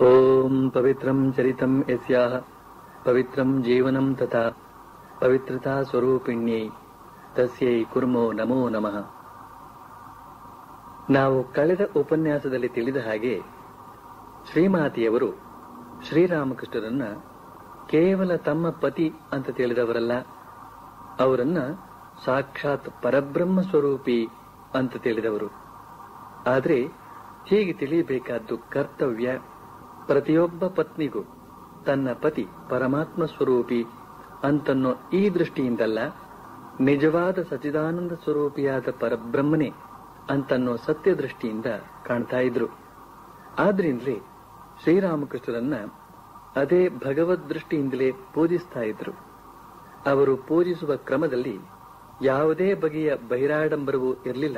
ॐ पवित्रम् चरितम् यस्याः पवित्रम् जीवनम् तथा पवित्रता ಸ್ವರೂಪಿಣ್ಯೈ ತಸ್ಯೈ ಕುರ್ಮೋ ನಮೋ ನಮಃ ನಾವು ಕಳೆದ ಉಪನ್ಯಾಸದಲ್ಲಿ ತಿಳಿದ ಹಾಗೆ ಶ್ರೀಮಾತೆಯವರು ಶ್ರೀರಾಮಕೃಷ್ಣರನ್ನ ಕೇವಲ ತಮ್ಮ ಪತಿ ಅಂತ ತಿಳಿದವರಲ್ಲ ಅವರನ್ನ ಸಾಕ್ಷಾತ್ ಪರಬ್ರಹ್ಮ ಸ್ವರೂಪಿ ಅಂತ ತಿಳಿದವರು ಆದ್ರೆ ಹೀಗೆ ತಿಳಿಯಬೇಕಾದ್ದು ಕರ್ತವ್ಯ ಪ್ರತಿಯೊಬ್ಬ ಪತ್ನಿಗೂ ತನ್ನ ಪತಿ ಪರಮಾತ್ಮ ಸ್ವರೂಪಿ ಅಂತನ್ನೋ ಈ ದೃಷ್ಟಿಯಿಂದಲ್ಲ ನಿಜವಾದ ಸಚಿದಾನಂದ ಸ್ವರೂಪಿಯಾದ ಪರಬ್ರಹ್ಮನೇ ಅಂತನ್ನೋ ಸತ್ಯ ದೃಷ್ಟಿಯಿಂದ ಕಾಣ್ತಾ ಇದ್ರು ಆದ್ರಿಂದಲೇ ಶ್ರೀರಾಮಕೃಷ್ಣರನ್ನ ಅದೇ ಭಗವದ್ ದೃಷ್ಟಿಯಿಂದಲೇ ಪೂಜಿಸ್ತಾ ಇದ್ರು ಅವರು ಪೂಜಿಸುವ ಕ್ರಮದಲ್ಲಿ ಯಾವುದೇ ಬಗೆಯ ಬಹಿರಾಡಂಬರವೂ ಇರಲಿಲ್ಲ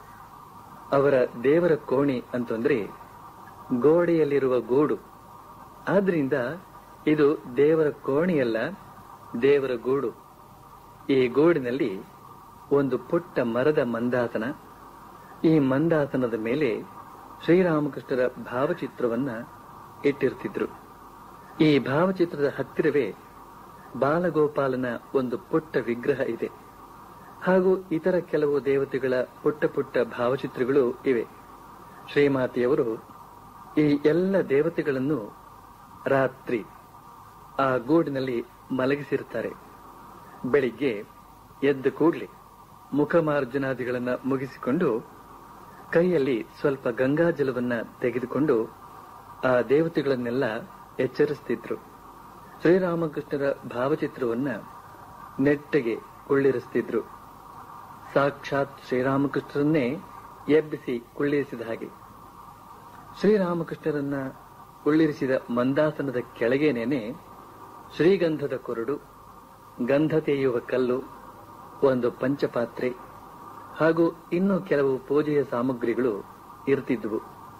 ಅವರ ದೇವರ ಕೋಣೆ ಅಂತಂದ್ರೆ ಗೋಡೆಯಲ್ಲಿರುವ ಗೂಡು ಆದ್ರಿಂದ ಇದು ದೇವರ ಕೋಣೆಯಲ್ಲ ದೇವರ ಗೂಡು ಈ ಗೂಡಿನಲ್ಲಿ ಒಂದು ಪುಟ್ಟ ಮರದ ಮಂದಾಸನ ಈ ಮಂದಾಸನದ ಮೇಲೆ ಶ್ರೀರಾಮಕೃಷ್ಣರ ಭಾವಚಿತ್ರವನ್ನ ಇಟ್ಟಿರ್ತಿದ್ರು ಈ ಭಾವಚಿತ್ರದ ಹತ್ತಿರವೇ ಬಾಲಗೋಪಾಲನ ಒಂದು ಪುಟ್ಟ ವಿಗ್ರಹ ಇದೆ ಹಾಗೂ ಇತರ ಕೆಲವು ದೇವತೆಗಳ ಪುಟ್ಟ ಪುಟ್ಟ ಭಾವಚಿತ್ರಗಳು ಇವೆ ಶ್ರೀಮಾತೆಯವರು ಈ ಎಲ್ಲ ದೇವತೆಗಳನ್ನು ರಾತ್ರಿ ಆ ಗೂಡಿನಲ್ಲಿ ಮಲಗಿಸಿರುತ್ತಾರೆ ಬೆಳಿಗ್ಗೆ ಎದ್ದ ಕೂಡ್ಲೆ ಮುಖಮಾರ್ಜನಾದಿಗಳನ್ನ ಮುಗಿಸಿಕೊಂಡು ಕೈಯಲ್ಲಿ ಸ್ವಲ್ಪ ಗಂಗಾಜಲವನ್ನ ತೆಗೆದುಕೊಂಡು ಆ ದೇವತೆಗಳನ್ನೆಲ್ಲ ಎಚ್ಚರಿಸ್ತಿದ್ರು ಶ್ರೀರಾಮಕೃಷ್ಣರ ಭಾವಚಿತ್ರವನ್ನ ನೆಟ್ಟಗೆ ಕುಳ್ಳಿರಿಸ್ತಿದ್ರು ಸಾಕ್ಷಾತ್ ಶ್ರೀರಾಮಕೃಷ್ಣರನ್ನೇ ಎಬ್ಬಿಸಿ ಕುಳ್ಳಿರಿಸಿದ ಹಾಗೆ ಶ್ರೀರಾಮಕೃಷ್ಣರನ್ನ ಕುಳ್ಳಿರಿಸಿದ ಮಂದಾಸನದ ಕೆಳಗೇನೇನೆ ಶ್ರೀಗಂಧದ ಕೊರಡು ಗಂಧ ತೆಗೆಯುವ ಕಲ್ಲು ಒಂದು ಪಂಚಪಾತ್ರೆ ಹಾಗೂ ಇನ್ನೂ ಕೆಲವು ಪೂಜೆಯ ಸಾಮಗ್ರಿಗಳು ಇರ್ತಿದ್ವು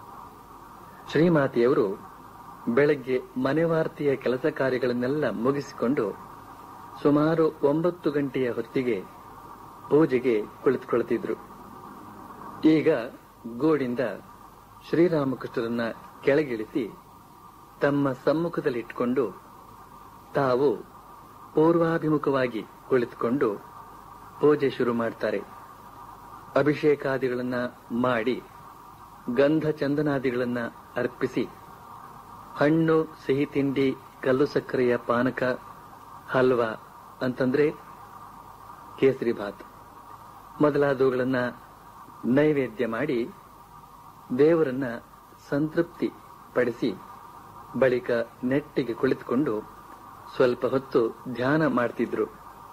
ಶ್ರೀಮಾತೆಯವರು ಬೆಳಗ್ಗೆ ಮನೆವಾರ್ತೆಯ ಕೆಲಸ ಕಾರ್ಯಗಳನ್ನೆಲ್ಲ ಮುಗಿಸಿಕೊಂಡು ಸುಮಾರು ಒಂಬತ್ತು ಗಂಟೆಯ ಹೊತ್ತಿಗೆ ಪೂಜೆಗೆ ಕುಳಿತುಕೊಳ್ಳುತ್ತಿದ್ರು ಈಗ ಗೋಡಿಂದ ಶ್ರೀರಾಮಕೃಷ್ಣರನ್ನ ಕೆಳಗಿಳಿಸಿ ತಮ್ಮ ಸಮ್ಮುಖದಲ್ಲಿಟ್ಕೊಂಡು ತಾವು ಪೂರ್ವಾಭಿಮುಖವಾಗಿ ಕುಳಿತುಕೊಂಡು ಪೂಜೆ ಶುರು ಮಾಡ್ತಾರೆ ಅಭಿಷೇಕಾದಿಗಳನ್ನ ಮಾಡಿ ಗಂಧ ಚಂದನಾದಿಗಳನ್ನ ಅರ್ಪಿಸಿ ಹಣ್ಣು ಸಿಹಿ ತಿಂಡಿ ಕಲ್ಲು ಸಕ್ಕರೆಯ ಪಾನಕ ಹಲ್ವಾ ಅಂತಂದ್ರೆ ಕೇಸರಿ ಭಾತ್ ಮೊದಲಾದವುಗಳನ್ನ ನೈವೇದ್ಯ ಮಾಡಿ ದೇವರನ್ನ ಸಂತೃಪ್ತಿ ಪಡಿಸಿ ಬಳಿಕ ನೆಟ್ಟಿಗೆ ಕುಳಿತುಕೊಂಡು ಸ್ವಲ್ಪ ಹೊತ್ತು ಧ್ಯಾನ ಮಾಡ್ತಿದ್ರು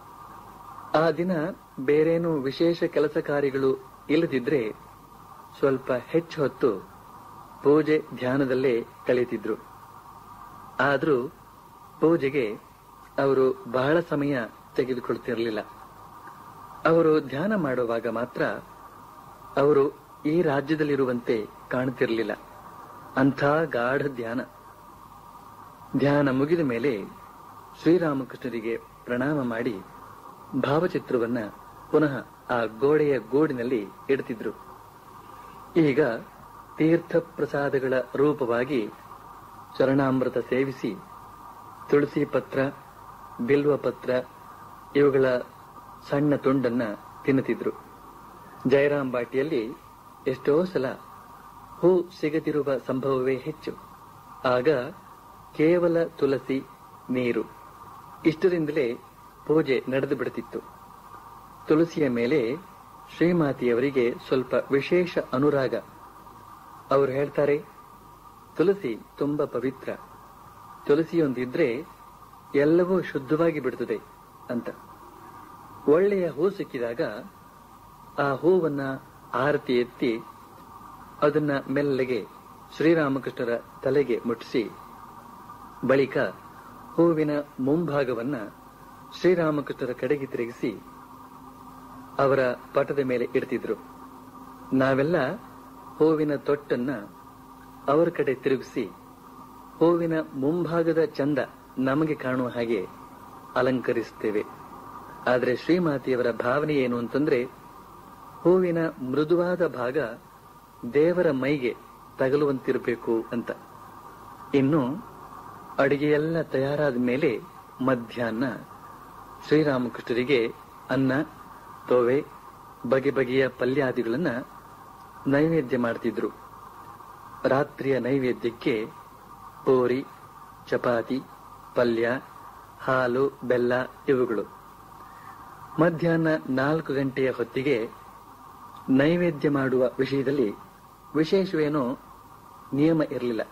ಆ ದಿನ ಬೇರೇನು ವಿಶೇಷ ಕೆಲಸ ಕಾರ್ಯಗಳು ಇಲ್ಲದಿದ್ರೆ ಸ್ವಲ್ಪ ಹೆಚ್ಚು ಹೊತ್ತು ಪೂಜೆ ಧ್ಯಾನದಲ್ಲೇ ಕಳೀತಿದ್ರು ಆದ್ರೂ ಪೂಜೆಗೆ ಅವರು ಬಹಳ ಸಮಯ ತೆಗೆದುಕೊಳ್ತಿರಲಿಲ್ಲ ಅವರು ಧ್ಯಾನ ಮಾಡುವಾಗ ಮಾತ್ರ ಅವರು ಈ ರಾಜ್ಯದಲ್ಲಿರುವಂತೆ ಕಾಣುತ್ತಿರಲಿಲ್ಲ ಅಂಥ ಗಾಢ ಧ್ಯಾನ ಧ್ಯಾನ ಮುಗಿದ ಮೇಲೆ ಶ್ರೀರಾಮಕೃಷ್ಣರಿಗೆ ಪ್ರಣಾಮ ಮಾಡಿ ಭಾವಚಿತ್ರವನ್ನ ಪುನಃ ಆ ಗೋಡೆಯ ಗೋಡಿನಲ್ಲಿ ಇಡ್ತಿದ್ರು ಈಗ ತೀರ್ಥ ಪ್ರಸಾದಗಳ ರೂಪವಾಗಿ ಚರಣಾಮೃತ ಸೇವಿಸಿ ತುಳಸಿ ಪತ್ರ ಬಿಲ್ವ ಪತ್ರ ಇವುಗಳ ಸಣ್ಣ ತುಂಡನ್ನ ತಿನ್ನುತ್ತಿದ್ರು ಜಯರಾಮ್ ಬಾಟಿಯಲ್ಲಿ ಎಷ್ಟೋ ಸಲ ಹೂ ಸಿಗದಿರುವ ಸಂಭವವೇ ಹೆಚ್ಚು ಆಗ ಕೇವಲ ತುಳಸಿ ನೀರು ಇಷ್ಟರಿಂದಲೇ ಪೂಜೆ ನಡೆದು ಬಿಡುತ್ತಿತ್ತು ತುಳಸಿಯ ಮೇಲೆ ಶ್ರೀಮಾತೆಯವರಿಗೆ ಸ್ವಲ್ಪ ವಿಶೇಷ ಅನುರಾಗ ಅವರು ಹೇಳ್ತಾರೆ ತುಳಸಿ ತುಂಬಾ ಪವಿತ್ರ ತುಳಸಿಯೊಂದಿದ್ರೆ ಎಲ್ಲವೂ ಶುದ್ಧವಾಗಿ ಬಿಡುತ್ತದೆ ಅಂತ ಒಳ್ಳೆಯ ಹೂ ಸಿಕ್ಕಿದಾಗ ಆ ಹೂವನ್ನ ಆರತಿ ಎತ್ತಿ ಅದನ್ನ ಮೆಲ್ಲಗೆ ಶ್ರೀರಾಮಕೃಷ್ಣರ ತಲೆಗೆ ಮುಟ್ಟಿಸಿ ಬಳಿಕ ಹೂವಿನ ಮುಂಭಾಗವನ್ನ ಶ್ರೀರಾಮಕೃಷ್ಣರ ಕಡೆಗೆ ತಿರುಗಿಸಿ ಅವರ ಪಟದ ಮೇಲೆ ಇಡ್ತಿದ್ರು ನಾವೆಲ್ಲ ಹೂವಿನ ತೊಟ್ಟನ್ನ ಅವರ ಕಡೆ ತಿರುಗಿಸಿ ಹೂವಿನ ಮುಂಭಾಗದ ಚಂದ ನಮಗೆ ಕಾಣುವ ಹಾಗೆ ಅಲಂಕರಿಸುತ್ತೇವೆ ಆದರೆ ಶ್ರೀಮಾತೆಯವರ ಭಾವನೆ ಏನು ಅಂತಂದ್ರೆ ಹೂವಿನ ಮೃದುವಾದ ಭಾಗ ದೇವರ ಮೈಗೆ ತಗಲುವಂತಿರಬೇಕು ಅಂತ ಇನ್ನು ಅಡಿಗೆಯೆಲ್ಲ ತಯಾರಾದ ಮೇಲೆ ಮಧ್ಯಾಹ್ನ ಶ್ರೀರಾಮಕೃಷ್ಣರಿಗೆ ಅನ್ನ ತೋವೆ ಬಗೆ ಬಗೆಯ ಪಲ್ಯಾದಿಗಳನ್ನ ನೈವೇದ್ಯ ಮಾಡ್ತಿದ್ರು ರಾತ್ರಿಯ ನೈವೇದ್ಯಕ್ಕೆ ಪೂರಿ ಚಪಾತಿ ಪಲ್ಯ ಹಾಲು ಬೆಲ್ಲ ಇವುಗಳು ಮಧ್ಯಾಹ್ನ ನಾಲ್ಕು ಗಂಟೆಯ ಹೊತ್ತಿಗೆ ನೈವೇದ್ಯ ಮಾಡುವ ವಿಷಯದಲ್ಲಿ ವಿಶೇಷವೇನೋ ನಿಯಮ ಇರಲಿಲ್ಲ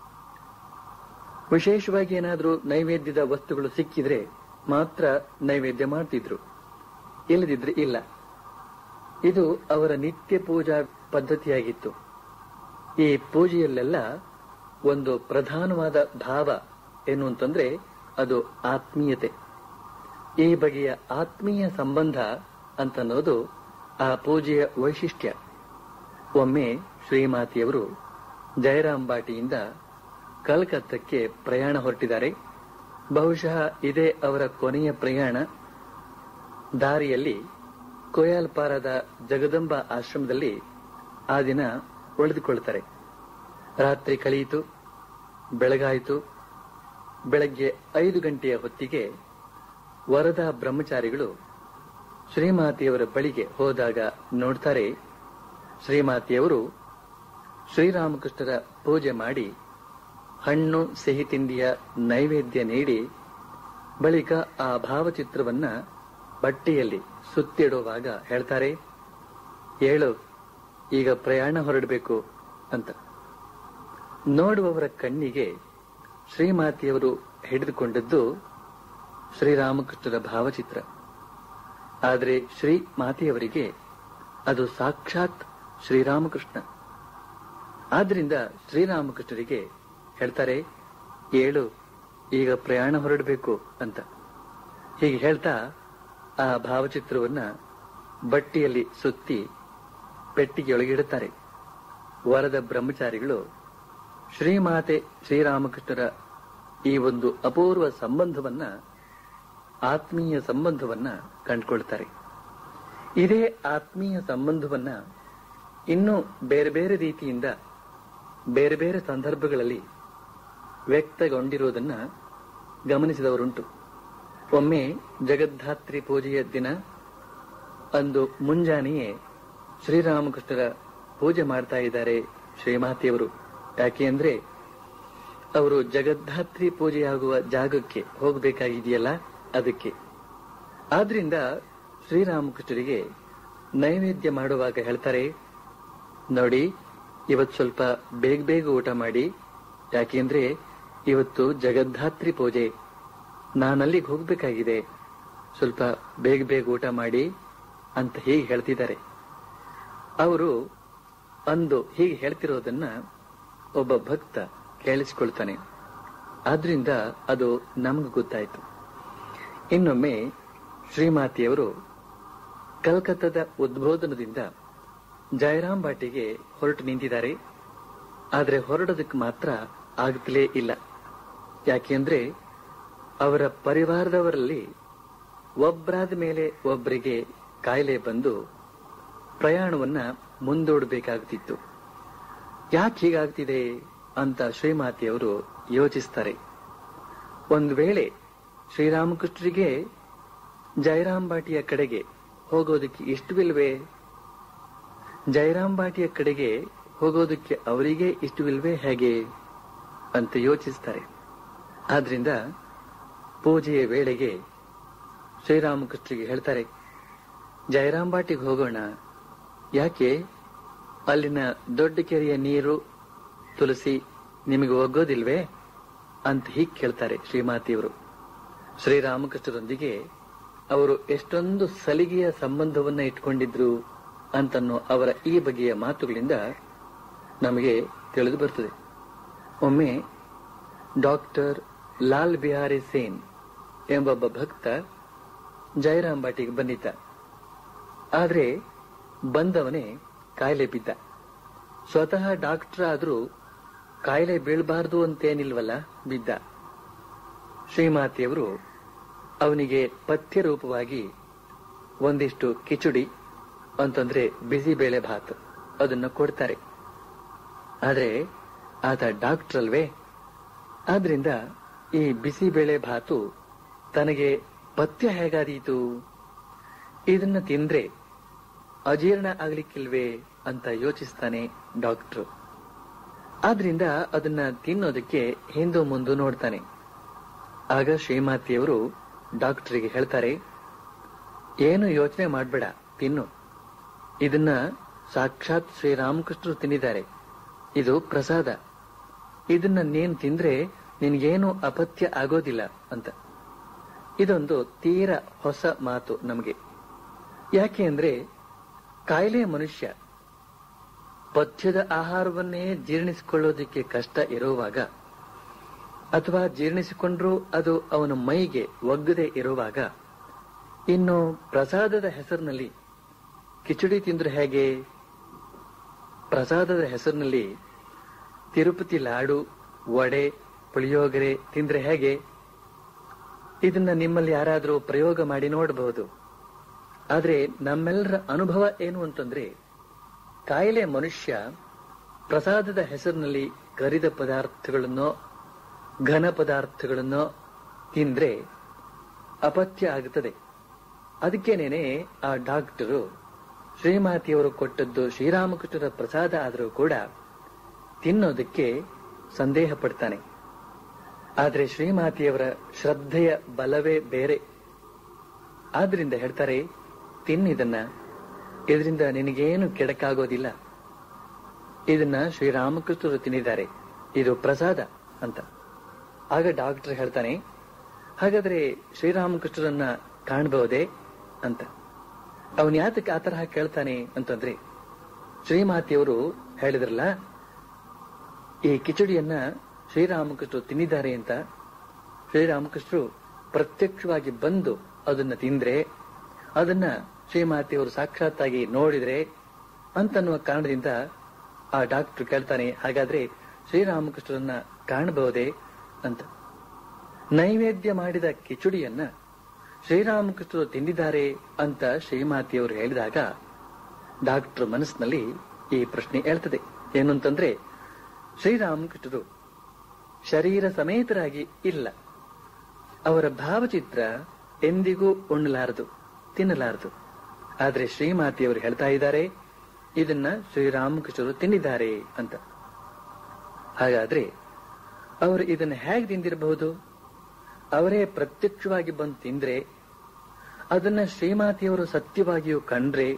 ವಿಶೇಷವಾಗಿ ಏನಾದರೂ ನೈವೇದ್ಯದ ವಸ್ತುಗಳು ಸಿಕ್ಕಿದ್ರೆ ಮಾತ್ರ ನೈವೇದ್ಯ ಮಾಡ್ತಿದ್ರು ಇಲ್ಲದಿದ್ರೆ ಇಲ್ಲ ಇದು ಅವರ ನಿತ್ಯ ಪೂಜಾ ಪದ್ಧತಿಯಾಗಿತ್ತು ಈ ಪೂಜೆಯಲ್ಲೆಲ್ಲ ಒಂದು ಪ್ರಧಾನವಾದ ಭಾವ ಏನು ಅಂತಂದ್ರೆ ಅದು ಆತ್ಮೀಯತೆ ಈ ಬಗೆಯ ಆತ್ಮೀಯ ಸಂಬಂಧ ಅಂತನ್ನೋದು ಆ ಪೂಜೆಯ ವೈಶಿಷ್ಟ್ಯ ಒಮ್ಮೆ ಶ್ರೀಮಾತಿಯವರು ಜಯರಾಮ್ ಬಾಟಿಯಿಂದ ಕಲ್ಕತ್ತಕ್ಕೆ ಪ್ರಯಾಣ ಹೊರಟಿದ್ದಾರೆ ಬಹುಶಃ ಇದೇ ಅವರ ಕೊನೆಯ ಪ್ರಯಾಣ ದಾರಿಯಲ್ಲಿ ಕೊಯಾಲ್ಪಾರದ ಜಗದಂಬ ಆಶ್ರಮದಲ್ಲಿ ಆ ದಿನ ಉಳಿದುಕೊಳ್ತಾರೆ ರಾತ್ರಿ ಕಳೆಯಿತು ಬೆಳಗಾಯಿತು ಬೆಳಗ್ಗೆ ಐದು ಗಂಟೆಯ ಹೊತ್ತಿಗೆ ವರದಾ ಬ್ರಹ್ಮಚಾರಿಗಳು ಶ್ರೀಮಾತಿಯವರ ಬಳಿಗೆ ಹೋದಾಗ ನೋಡ್ತಾರೆ ಶ್ರೀಮಾತಿಯವರು ಶ್ರೀರಾಮಕೃಷ್ಣರ ಪೂಜೆ ಮಾಡಿ ಹಣ್ಣು ಸಿಹಿ ತಿಂಡಿಯ ನೈವೇದ್ಯ ನೀಡಿ ಬಳಿಕ ಆ ಭಾವಚಿತ್ರವನ್ನ ಬಟ್ಟೆಯಲ್ಲಿ ಸುತ್ತಿಡುವಾಗ ಹೇಳ್ತಾರೆ ಏಳು ಈಗ ಪ್ರಯಾಣ ಹೊರಡಬೇಕು ಅಂತ ನೋಡುವವರ ಕಣ್ಣಿಗೆ ಶ್ರೀಮಾತಿಯವರು ಹಿಡಿದುಕೊಂಡದ್ದು ಶ್ರೀರಾಮಕೃಷ್ಣರ ಭಾವಚಿತ್ರ ಆದರೆ ಶ್ರೀ ಮಾತೆಯವರಿಗೆ ಅದು ಸಾಕ್ಷಾತ್ ಶ್ರೀರಾಮಕೃಷ್ಣ ಆದ್ರಿಂದ ಶ್ರೀರಾಮಕೃಷ್ಣರಿಗೆ ಹೇಳ್ತಾರೆ ಏಳು ಈಗ ಪ್ರಯಾಣ ಹೊರಡಬೇಕು ಅಂತ ಹೀಗೆ ಹೇಳ್ತಾ ಆ ಭಾವಚಿತ್ರವನ್ನ ಬಟ್ಟಿಯಲ್ಲಿ ಸುತ್ತಿ ಪೆಟ್ಟಿಗೆಯೊಳಗಿಡುತ್ತಾರೆ ವರದ ಬ್ರಹ್ಮಚಾರಿಗಳು ಶ್ರೀಮಾತೆ ಶ್ರೀರಾಮಕೃಷ್ಣರ ಈ ಒಂದು ಅಪೂರ್ವ ಸಂಬಂಧವನ್ನ ಆತ್ಮೀಯ ಸಂಬಂಧವನ್ನ ಕಂಡುಕೊಳ್ತಾರೆ ಇದೇ ಆತ್ಮೀಯ ಸಂಬಂಧವನ್ನ ಇನ್ನೂ ಬೇರೆ ಬೇರೆ ರೀತಿಯಿಂದ ಬೇರೆ ಬೇರೆ ಸಂದರ್ಭಗಳಲ್ಲಿ ವ್ಯಕ್ತಗೊಂಡಿರುವುದನ್ನ ಗಮನಿಸಿದವರುಂಟು ಒಮ್ಮೆ ಜಗದ್ಧಾತ್ರಿ ಪೂಜೆಯ ದಿನ ಅಂದು ಮುಂಜಾನೆಯೇ ಶ್ರೀರಾಮಕೃಷ್ಣರ ಪೂಜೆ ಮಾಡ್ತಾ ಇದ್ದಾರೆ ಶ್ರೀಮಾತೆಯವರು ಯಾಕೆ ಅಂದ್ರೆ ಅವರು ಜಗದ್ಧಾತ್ರಿ ಪೂಜೆಯಾಗುವ ಜಾಗಕ್ಕೆ ಹೋಗಬೇಕಾಗಿದೆಯಲ್ಲ ಅದಕ್ಕೆ ಆದ್ರಿಂದ ಶ್ರೀರಾಮಕೃಷ್ಣರಿಗೆ ನೈವೇದ್ಯ ಮಾಡುವಾಗ ಹೇಳ್ತಾರೆ ನೋಡಿ ಇವತ್ತು ಸ್ವಲ್ಪ ಬೇಗ ಬೇಗ ಊಟ ಮಾಡಿ ಯಾಕೆಂದ್ರೆ ಇವತ್ತು ಜಗದ್ಧಾತ್ರಿ ಪೂಜೆ ನಾನಲ್ಲಿಗೆ ಹೋಗ್ಬೇಕಾಗಿದೆ ಸ್ವಲ್ಪ ಬೇಗ ಬೇಗ ಊಟ ಮಾಡಿ ಅಂತ ಹೀಗೆ ಹೇಳ್ತಿದ್ದಾರೆ ಅವರು ಅಂದು ಹೀಗೆ ಹೇಳ್ತಿರೋದನ್ನ ಒಬ್ಬ ಭಕ್ತ ಕೇಳಿಸಿಕೊಳ್ತಾನೆ ಆದ್ರಿಂದ ಅದು ನಮಗೂ ಗೊತ್ತಾಯ್ತು ಇನ್ನೊಮ್ಮೆ ಶ್ರೀಮಾತಿಯವರು ಕಲ್ಕತ್ತಾದ ಉದ್ಬೋಧನದಿಂದ ಜಯರಾಮ್ ಬಾಟಿಗೆ ಹೊರಟು ನಿಂತಿದ್ದಾರೆ ಆದರೆ ಹೊರಡೋದಕ್ಕೆ ಮಾತ್ರ ಆಗ್ತಲೇ ಇಲ್ಲ ಯಾಕೆಂದ್ರೆ ಅವರ ಪರಿವಾರದವರಲ್ಲಿ ಒಬ್ಬರಾದ ಮೇಲೆ ಒಬ್ಬರಿಗೆ ಕಾಯಿಲೆ ಬಂದು ಪ್ರಯಾಣವನ್ನ ಮುಂದೂಡಬೇಕಾಗುತ್ತಿತ್ತು ಯಾಕೆ ಹೀಗಾಗ್ತಿದೆ ಅಂತ ಶ್ರೀಮಾತಿಯವರು ಯೋಚಿಸ್ತಾರೆ ಒಂದು ವೇಳೆ ಶ್ರೀರಾಮಕೃಷ್ಣರಿಗೆ ಜಯರಾಮ್ ಬಾಟಿಯ ಕಡೆಗೆ ಹೋಗೋದಕ್ಕೆ ಇಷ್ಟವಿಲ್ವೇ ಜಯರಾಮ್ ಬಾಟಿಯ ಕಡೆಗೆ ಹೋಗೋದಕ್ಕೆ ಅವರಿಗೆ ಇಷ್ಟವಿಲ್ವೇ ಹೇಗೆ ಅಂತ ಯೋಚಿಸ್ತಾರೆ ಆದ್ರಿಂದ ಪೂಜೆಯ ವೇಳೆಗೆ ಶ್ರೀರಾಮಕೃಷ್ಣರಿಗೆ ಹೇಳ್ತಾರೆ ಜಯರಾಮ್ ಬಾಟಿಗೆ ಹೋಗೋಣ ಯಾಕೆ ಅಲ್ಲಿನ ದೊಡ್ಡ ಕೆರೆಯ ನೀರು ತುಳಸಿ ನಿಮಗೆ ಒಗ್ಗೋದಿಲ್ವೇ ಅಂತ ಹೀಗೆ ಕೇಳ್ತಾರೆ ಶ್ರೀಮಾತಿಯವರು ಶ್ರೀರಾಮಕೃಷ್ಣರೊಂದಿಗೆ ಅವರು ಎಷ್ಟೊಂದು ಸಲಿಗೆಯ ಸಂಬಂಧವನ್ನ ಇಟ್ಕೊಂಡಿದ್ರು ಅಂತನ್ನೋ ಅವರ ಈ ಬಗೆಯ ಮಾತುಗಳಿಂದ ನಮಗೆ ತಿಳಿದು ಬರ್ತದೆ ಒಮ್ಮೆ ಡಾಕ್ಟರ್ ಲಾಲ್ ಬಿಹಾರಿ ಸೇನ್ ಎಂಬೊಬ್ಬ ಭಕ್ತ ಜಯರಾಮ್ ಬಾಟಿಗೆ ಬಂದಿದ್ದ ಆದ್ರೆ ಬಂದವನೇ ಕಾಯಿಲೆ ಬಿದ್ದ ಸ್ವತಃ ಡಾಕ್ಟರ್ ಆದ್ರೂ ಕಾಯಿಲೆ ಬೀಳಬಾರದು ಅಂತೇನಿಲ್ವಲ್ಲ ಬಿದ್ದ ಶ್ರೀಮಾತಿಯವರು ಅವನಿಗೆ ಪಥ್ಯ ರೂಪವಾಗಿ ಒಂದಿಷ್ಟು ಕಿಚುಡಿ ಅಂತಂದ್ರೆ ಬಿಸಿಬೇಳೆ ಭಾತ್ ಅದನ್ನ ಕೊಡ್ತಾರೆ ಆದ್ರೆ ಆತ ಡಾಕ್ಟರ್ ಅಲ್ವೇ ಆದ್ರಿಂದ ಈ ಬಿಸಿಬೇಳೆ ಭಾತು ತನಗೆ ಪಥ್ಯ ಹೇಗಾದೀತು ಇದನ್ನ ತಿಂದ್ರೆ ಅಜೀರ್ಣ ಆಗ್ಲಿಕ್ಕಿಲ್ವೇ ಅಂತ ಯೋಚಿಸ್ತಾನೆ ಡಾಕ್ಟ್ರು ಆದ್ರಿಂದ ಅದನ್ನ ತಿನ್ನೋದಕ್ಕೆ ಹಿಂದು ಮುಂದು ನೋಡ್ತಾನೆ ಆಗ ಶ್ರೀಮಾತಿಯವರು ಡಾಕ್ಟರಿಗೆ ಹೇಳ್ತಾರೆ ಏನು ಯೋಚನೆ ಮಾಡ್ಬೇಡ ತಿನ್ನು ಇದನ್ನ ಸಾಕ್ಷಾತ್ ಶ್ರೀರಾಮಕೃಷ್ಣರು ತಿನ್ನಿದ್ದಾರೆ ಇದು ಪ್ರಸಾದ ಇದನ್ನ ನೀನ್ ತಿಂದ್ರೆ ನಿನ್ಗೇನು ಅಪತ್ಯ ಆಗೋದಿಲ್ಲ ಅಂತ ಇದೊಂದು ತೀರ ಹೊಸ ಮಾತು ನಮಗೆ ಯಾಕೆ ಅಂದ್ರೆ ಕಾಯಿಲೆ ಮನುಷ್ಯ ಪಥ್ಯದ ಆಹಾರವನ್ನೇ ಜೀರ್ಣಿಸಿಕೊಳ್ಳೋದಕ್ಕೆ ಕಷ್ಟ ಇರುವಾಗ ಅಥವಾ ಜೀರ್ಣಿಸಿಕೊಂಡ್ರೂ ಅದು ಅವನ ಮೈಗೆ ಒಗ್ಗದೆ ಇರುವಾಗ ಇನ್ನು ಪ್ರಸಾದದ ಹೆಸರಿನಲ್ಲಿ ಕಿಚಡಿ ತಿಂದ್ರೆ ಹೇಗೆ ಪ್ರಸಾದದ ಹೆಸರಿನಲ್ಲಿ ತಿರುಪತಿ ಲಾಡು ವಡೆ ಪುಳಿಯೋಗರೆ ತಿಂದ್ರೆ ಹೇಗೆ ಇದನ್ನ ನಿಮ್ಮಲ್ಲಿ ಯಾರಾದರೂ ಪ್ರಯೋಗ ಮಾಡಿ ನೋಡಬಹುದು ಆದ್ರೆ ನಮ್ಮೆಲ್ಲರ ಅನುಭವ ಏನು ಅಂತಂದ್ರೆ ಕಾಯಿಲೆ ಮನುಷ್ಯ ಪ್ರಸಾದದ ಹೆಸರಿನಲ್ಲಿ ಕರಿದ ಪದಾರ್ಥಗಳನ್ನೋ ಘನ ಪದಾರ್ಥಗಳನ್ನೋ ತಿಂದ್ರೆ ಅಪಥ್ಯ ಆಗುತ್ತದೆ ಅದಕ್ಕೇನೇನೆ ಆ ಡಾಕ್ಟರು ಶ್ರೀಮಾತಿಯವರು ಕೊಟ್ಟದ್ದು ಶ್ರೀರಾಮಕೃಷ್ಣರ ಪ್ರಸಾದ ಆದರೂ ಕೂಡ ತಿನ್ನೋದಕ್ಕೆ ಸಂದೇಹ ಪಡ್ತಾನೆ ಆದ್ರೆ ಶ್ರೀಮಾತಿಯವರ ಶ್ರದ್ಧೆಯ ಬಲವೇ ಬೇರೆ ಆದ್ರಿಂದ ಹೇಳ್ತಾರೆ ತಿನ್ನಿದನ್ನ ಇದರಿಂದ ನಿನಗೇನು ಕೆಡಕಾಗೋದಿಲ್ಲ ಇದನ್ನ ಶ್ರೀರಾಮಕೃಷ್ಣರು ತಿನ್ನಿದ್ದಾರೆ ಇದು ಪ್ರಸಾದ ಅಂತ ಆಗ ಡಾಕ್ಟರ್ ಹೇಳ್ತಾನೆ ಹಾಗಾದ್ರೆ ಶ್ರೀರಾಮಕೃಷ್ಣರನ್ನ ಕಾಣಬಹುದೇ ಅಂತ ಅವನ್ ಯಾತಕ್ಕೆ ಆ ತರಹ ಕೇಳ್ತಾನೆ ಅಂತಂದ್ರೆ ಶ್ರೀಮಾತಿಯವರು ಹೇಳಿದ್ರಲ್ಲ ಈ ಕಿಚಡಿಯನ್ನ ಶ್ರೀರಾಮಕೃಷ್ಣರು ತಿನ್ನಿದ್ದಾರೆ ಅಂತ ಶ್ರೀರಾಮಕೃಷ್ಣರು ಪ್ರತ್ಯಕ್ಷವಾಗಿ ಬಂದು ಅದನ್ನ ತಿಂದ್ರೆ ಅದನ್ನ ಶ್ರೀಮಾತಿಯವರು ಸಾಕ್ಷಾತ್ತಾಗಿ ನೋಡಿದ್ರೆ ಅಂತನ್ನುವ ಕಾರಣದಿಂದ ಆ ಡಾಕ್ಟರ್ ಕೇಳ್ತಾನೆ ಹಾಗಾದ್ರೆ ಶ್ರೀರಾಮಕೃಷ್ಣರನ್ನ ಕಾಣಬಹುದೇ ಅಂತ ನೈವೇದ್ಯ ಮಾಡಿದ ಕಿಚುಡಿಯನ್ನ ಶ್ರೀರಾಮಕೃಷ್ಣರು ತಿಂದಿದ್ದಾರೆ ಅಂತ ಶ್ರೀಮಾತಿಯವರು ಹೇಳಿದಾಗ ಡಾಕ್ಟರ್ ಮನಸ್ಸಿನಲ್ಲಿ ಈ ಪ್ರಶ್ನೆ ಹೇಳ್ತದೆ ಏನು ಅಂತಂದ್ರೆ ಶ್ರೀರಾಮಕೃಷ್ಣರು ಶರೀರ ಸಮೇತರಾಗಿ ಇಲ್ಲ ಅವರ ಭಾವಚಿತ್ರ ಎಂದಿಗೂ ಉಣ್ಣಲಾರದು ತಿನ್ನಲಾರದು ಆದ್ರೆ ಶ್ರೀಮಾತಿಯವರು ಹೇಳ್ತಾ ಇದ್ದಾರೆ ಇದನ್ನ ಶ್ರೀರಾಮಕೃಷ್ಣರು ತಿನ್ನಿದ್ದಾರೆ ಅಂತ ಹಾಗಾದ್ರೆ ಅವರು ಇದನ್ನ ಹೇಗೆ ತಿಂದಿರಬಹುದು ಅವರೇ ಪ್ರತ್ಯಕ್ಷವಾಗಿ ಬಂದು ತಿಂದ್ರೆ ಅದನ್ನ ಶ್ರೀಮಾತಿಯವರು ಸತ್ಯವಾಗಿಯೂ ಕಂಡ್ರೆ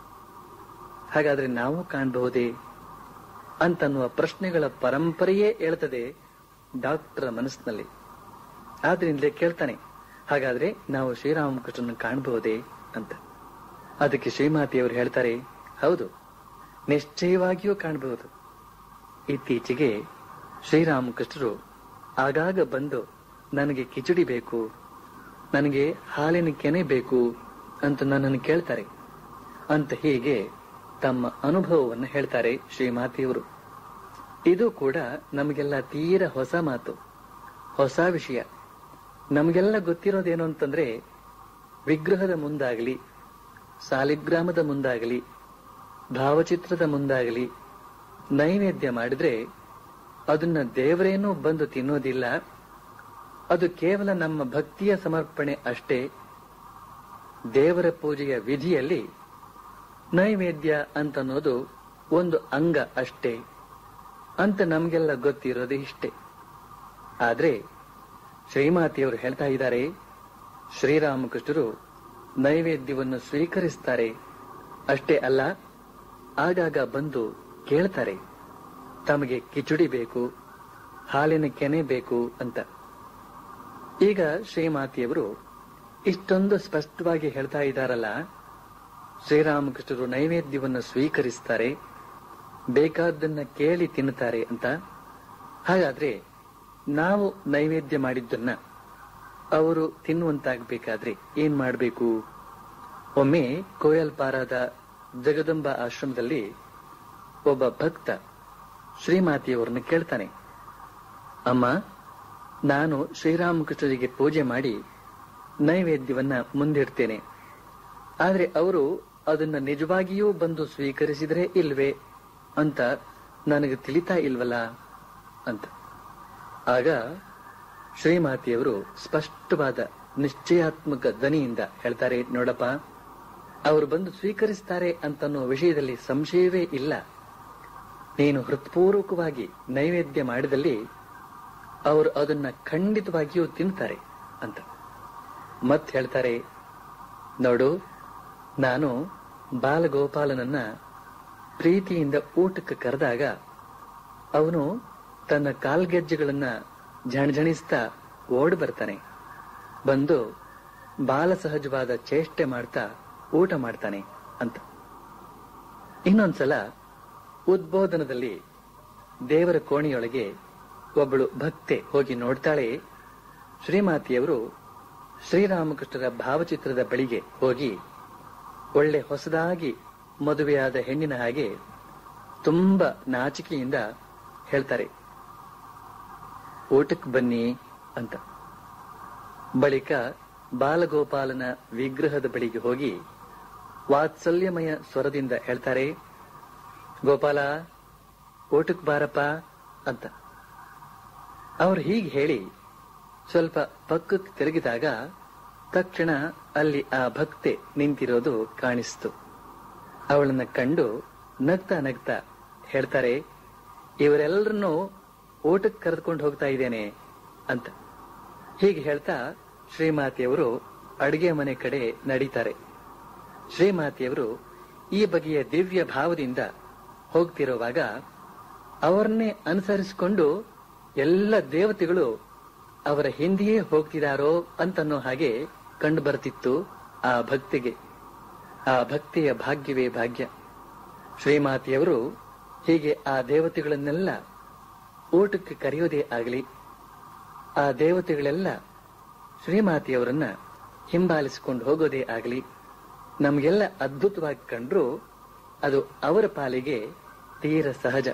ಹಾಗಾದ್ರೆ ನಾವು ಕಾಣಬಹುದೇ ಅಂತನ್ನುವ ಪ್ರಶ್ನೆಗಳ ಪರಂಪರೆಯೇ ಹೇಳ್ತದೆ ಡಾಕ್ಟರ್ ಮನಸ್ಸಿನಲ್ಲಿ ಆದ್ರಿಂದಲೇ ಕೇಳ್ತಾನೆ ಹಾಗಾದ್ರೆ ನಾವು ಶ್ರೀರಾಮಕೃಷ್ಣನ ಕಾಣಬಹುದೇ ಅಂತ ಅದಕ್ಕೆ ಶ್ರೀಮಾತಿಯವರು ಹೇಳ್ತಾರೆ ಹೌದು ನಿಶ್ಚಯವಾಗಿಯೂ ಕಾಣಬಹುದು ಇತ್ತೀಚೆಗೆ ಶ್ರೀರಾಮಕೃಷ್ಣರು ಆಗಾಗ ಬಂದು ನನಗೆ ಕಿಚಡಿ ಬೇಕು ನನಗೆ ಹಾಲಿನ ಕೆನೆ ಬೇಕು ಅಂತ ನನ್ನನ್ನು ಕೇಳ್ತಾರೆ ಅಂತ ಹೀಗೆ ತಮ್ಮ ಅನುಭವವನ್ನು ಹೇಳ್ತಾರೆ ಶ್ರೀಮಾತಿಯವರು ಇದು ಕೂಡ ನಮಗೆಲ್ಲ ತೀರ ಹೊಸ ಮಾತು ಹೊಸ ವಿಷಯ ನಮಗೆಲ್ಲ ಗೊತ್ತಿರೋದೇನು ಅಂತಂದ್ರೆ ವಿಗ್ರಹದ ಮುಂದಾಗಲಿ ಸಾಲಿಗ್ರಾಮದ ಮುಂದಾಗಲಿ ಭಾವಚಿತ್ರದ ಮುಂದಾಗಲಿ ನೈವೇದ್ಯ ಮಾಡಿದ್ರೆ ಅದನ್ನ ದೇವರೇನೂ ಬಂದು ತಿನ್ನೋದಿಲ್ಲ ಅದು ಕೇವಲ ನಮ್ಮ ಭಕ್ತಿಯ ಸಮರ್ಪಣೆ ಅಷ್ಟೇ ದೇವರ ಪೂಜೆಯ ವಿಧಿಯಲ್ಲಿ ನೈವೇದ್ಯ ಅಂತನ್ನೋದು ಒಂದು ಅಂಗ ಅಷ್ಟೇ ಅಂತ ನಮ್ಗೆಲ್ಲ ಗೊತ್ತಿರೋದು ಇಷ್ಟೇ ಆದ್ರೆ ಶ್ರೀಮಾತಿಯವರು ಹೇಳ್ತಾ ಇದ್ದಾರೆ ಶ್ರೀರಾಮಕೃಷ್ಣರು ನೈವೇದ್ಯವನ್ನು ಸ್ವೀಕರಿಸ್ತಾರೆ ಅಷ್ಟೇ ಅಲ್ಲ ಆಗಾಗ ಬಂದು ಕೇಳ್ತಾರೆ ತಮಗೆ ಕಿಚುಡಿ ಬೇಕು ಹಾಲಿನ ಕೆನೆ ಬೇಕು ಅಂತ ಈಗ ಶ್ರೀಮಾತಿಯವರು ಇಷ್ಟೊಂದು ಸ್ಪಷ್ಟವಾಗಿ ಹೇಳ್ತಾ ಇದ್ದಾರಲ್ಲ ಶ್ರೀರಾಮಕೃಷ್ಣರು ನೈವೇದ್ಯವನ್ನು ಸ್ವೀಕರಿಸ್ತಾರೆ ಬೇಕಾದ್ದನ್ನ ಕೇಳಿ ತಿನ್ನುತ್ತಾರೆ ಅಂತ ಹಾಗಾದ್ರೆ ನಾವು ನೈವೇದ್ಯ ಮಾಡಿದ್ದನ್ನ ಅವರು ತಿನ್ನುವಂತಾಗಬೇಕಾದ್ರೆ ಏನ್ ಮಾಡಬೇಕು ಒಮ್ಮೆ ಕೋಯಲ್ಪಾರಾದ ಜಗದಂಬ ಆಶ್ರಮದಲ್ಲಿ ಒಬ್ಬ ಭಕ್ತ ಶ್ರೀಮಾತಿಯವರನ್ನು ಕೇಳ್ತಾನೆ ಅಮ್ಮ ನಾನು ಶ್ರೀರಾಮಕೃಷ್ಣರಿಗೆ ಪೂಜೆ ಮಾಡಿ ನೈವೇದ್ಯವನ್ನ ಮುಂದಿಡ್ತೇನೆ ಆದ್ರೆ ಅವರು ಅದನ್ನ ನಿಜವಾಗಿಯೂ ಬಂದು ಸ್ವೀಕರಿಸಿದ್ರೆ ಇಲ್ವೇ ಅಂತ ನನಗೆ ತಿಳಿತಾ ಇಲ್ವಲ್ಲ ಅಂತ ಆಗ ಶ್ರೀಮಾತೆಯವರು ಸ್ಪಷ್ಟವಾದ ನಿಶ್ಚಯಾತ್ಮಕ ಧ್ವನಿಯಿಂದ ಹೇಳ್ತಾರೆ ನೋಡಪ್ಪ ಅವರು ಬಂದು ಸ್ವೀಕರಿಸ್ತಾರೆ ಅಂತನ್ನೋ ವಿಷಯದಲ್ಲಿ ಸಂಶಯವೇ ಇಲ್ಲ ನೀನು ಹೃತ್ಪೂರ್ವಕವಾಗಿ ನೈವೇದ್ಯ ಮಾಡಿದಲ್ಲಿ ಅವರು ಅದನ್ನ ಖಂಡಿತವಾಗಿಯೂ ತಿಂತಾರೆ ಅಂತ ಮತ್ ಹೇಳ್ತಾರೆ ನೋಡು ನಾನು ಬಾಲಗೋಪಾಲನನ್ನ ಪ್ರೀತಿಯಿಂದ ಊಟಕ್ಕೆ ಕರೆದಾಗ ಅವನು ತನ್ನ ಕಾಲ್ಗೆಜ್ಜೆಗಳನ್ನ ಝಣಝಣಿಸ್ತಾ ಓಡ್ ಬರ್ತಾನೆ ಬಂದು ಬಾಲ ಸಹಜವಾದ ಚೇಷ್ಟೆ ಮಾಡ್ತಾ ಊಟ ಮಾಡ್ತಾನೆ ಅಂತ ಇನ್ನೊಂದ್ಸಲ ಉದ್ಬೋಧನದಲ್ಲಿ ದೇವರ ಕೋಣೆಯೊಳಗೆ ಒಬ್ಬಳು ಭಕ್ತೆ ಹೋಗಿ ನೋಡ್ತಾಳೆ ಶ್ರೀಮಾತಿಯವರು ಶ್ರೀರಾಮಕೃಷ್ಣರ ಭಾವಚಿತ್ರದ ಬಳಿಗೆ ಹೋಗಿ ಒಳ್ಳೆ ಹೊಸದಾಗಿ ಮದುವೆಯಾದ ಹೆಣ್ಣಿನ ಹಾಗೆ ತುಂಬಾ ನಾಚಿಕೆಯಿಂದ ಹೇಳ್ತಾರೆ ಊಟಕ್ಕೆ ಬನ್ನಿ ಅಂತ ಬಳಿಕ ಬಾಲಗೋಪಾಲನ ವಿಗ್ರಹದ ಬಳಿಗೆ ಹೋಗಿ ವಾತ್ಸಲ್ಯಮಯ ಸ್ವರದಿಂದ ಹೇಳ್ತಾರೆ ಗೋಪಾಲ ಊಟಕ್ಕೆ ಬಾರಪ್ಪ ಅಂತ ಅವ್ರು ಹೀಗೆ ಹೇಳಿ ಸ್ವಲ್ಪ ಪಕ್ಕಕ್ಕೆ ತಿರುಗಿದಾಗ ತಕ್ಷಣ ಅಲ್ಲಿ ಆ ಭಕ್ತೆ ನಿಂತಿರೋದು ಕಾಣಿಸ್ತು ಅವಳನ್ನ ಕಂಡು ನಗ್ತಾ ನಗ್ತಾ ಹೇಳ್ತಾರೆ ಇವರೆಲ್ಲರನ್ನೂ ಊಟಕ್ಕೆ ಕರೆದುಕೊಂಡು ಹೋಗ್ತಾ ಇದ್ದೇನೆ ಅಂತ ಹೀಗೆ ಹೇಳ್ತಾ ಶ್ರೀಮಾತೆಯವರು ಅಡಿಗೆ ಮನೆ ಕಡೆ ನಡೀತಾರೆ ಶ್ರೀಮಾತೆಯವರು ಈ ಬಗೆಯ ದಿವ್ಯ ಭಾವದಿಂದ ಹೋಗ್ತಿರುವಾಗ ಅವರನ್ನೇ ಅನುಸರಿಸಿಕೊಂಡು ಎಲ್ಲ ದೇವತೆಗಳು ಅವರ ಹಿಂದೆಯೇ ಹೋಗ್ತಿದಾರೋ ಅಂತನ್ನೋ ಹಾಗೆ ಕಂಡು ಬರ್ತಿತ್ತು ಆ ಭಕ್ತಿಗೆ ಆ ಭಕ್ತಿಯ ಭಾಗ್ಯವೇ ಭಾಗ್ಯ ಶ್ರೀಮಾತೆಯವರು ಹೀಗೆ ಆ ದೇವತೆಗಳನ್ನೆಲ್ಲ ಊಟಕ್ಕೆ ಕರೆಯೋದೇ ಆಗಲಿ ಆ ದೇವತೆಗಳೆಲ್ಲ ಶ್ರೀಮಾತೆಯವರನ್ನ ಹಿಂಬಾಲಿಸಿಕೊಂಡು ಹೋಗೋದೇ ಆಗಲಿ ನಮಗೆಲ್ಲ ಅದ್ಭುತವಾಗಿ ಕಂಡ್ರು ಅದು ಅವರ ಪಾಲಿಗೆ ತೀರ ಸಹಜ